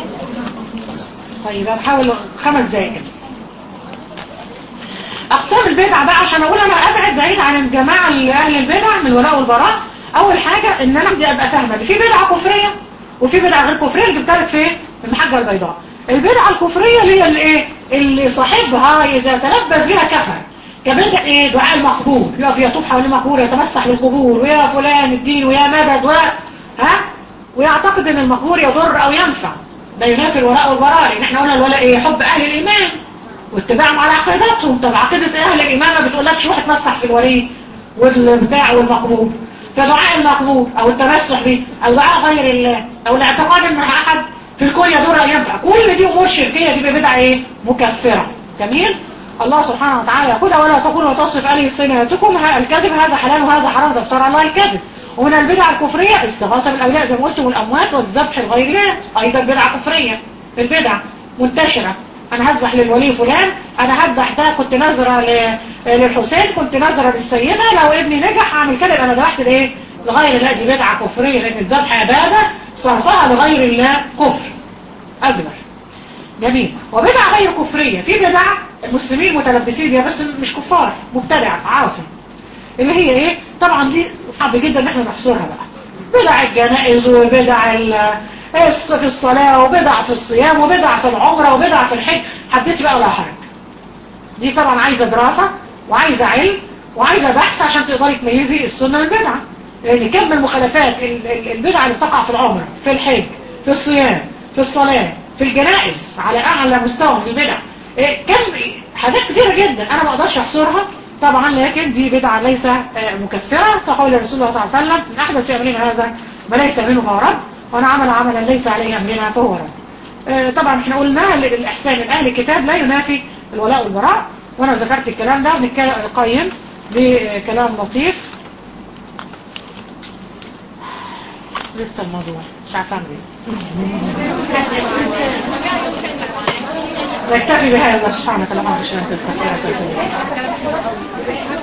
طيب بحاول خمس دقايق كده أقسام البدع بقى عشان أقول أنا أبعد بعيد عن الجماعة اللي أهل البدع من الولاء والبراء أول حاجة إن أنا بدي أبقى فاهمة في بدعة كفرية وفي بدعة غير كفرية اللي جبتها لك فين المحجة البيضاء البدعة الكفرية اللي هي الايه اللي صاحبها إذا تلبس بها كفر كبدع ايه دعاء المقبور يقف يطوف حوالين المقبور يتمسح بالقبور ويا فلان الدين ويا مدد و ها ويعتقد ان المقبور يضر او ينفع ده ينافي الولاء والبراء لان احنا قلنا الولاء ايه حب اهل الايمان واتباعهم على عقيدتهم طب عقيدة اهل الايمان ما بتقولكش روح اتمسح في الولي والبتاع والمقبور فدعاء المقبول او التمسح به او دعاء غير الله او الاعتقاد ان احد في الكون يدور او ينفع كل دي امور شركيه دي بدعه ايه مكفره جميل الله سبحانه وتعالى يقول ولا تقولوا وتصف عليه صنعتكم الكذب هذا حلال وهذا حرام تفتر على الله الكذب ومن البدع الكفريه استغاثه بالاولياء زي ما قلت والاموات والذبح لغير الله ايضا بدعه كفريه البدع منتشره انا هذبح للولي فلان انا هذبح ده كنت ناظره للحسين كنت ناظره للسيده لو ابني نجح هعمل كده يبقى انا ذبحت لايه لغير الله دي بدعه كفريه لان الذبح عباده صرفها لغير الله كفر اكبر جميل وبدع غير كفريه في بدع المسلمين متلبسين بيها بس مش كفار مبتدع عاصي اللي هي ايه طبعا دي صعب جدا ان احنا نحصرها بقى بدع الجنائز وبدع في الصلاة وبدع في الصيام وبدع في العمرة وبدع في الحج حدثي بقى ولا حرج دي طبعا عايزة دراسة وعايزة علم وعايزة بحث عشان تقدري تميزي السنة والبدعة لان كم البدع البدعة اللي بتقع في العمرة في الحج في الصيام في الصلاة في الجنائز على اعلى مستوى من البدع إيه كم حاجات كتيرة جدا انا ما اقدرش احصرها طبعا لكن دي بدعة ليس مكفرة كقول الرسول صلى الله عليه وسلم من احدث امرنا هذا ما ليس منه فهو رد وانا عمل عملا ليس عليه امرنا فهو رد آه طبعا احنا قلنا الاحسان الاهل الكتاب لا ينافي الولاء والبراء وانا ذكرت الكلام ده ونقيم بكلام لطيف لسه الموضوع مش عارفه اعمل ايه نكتفي بهذا سبحانك اللهم وبحمدك نستغفرك ونتوب إليك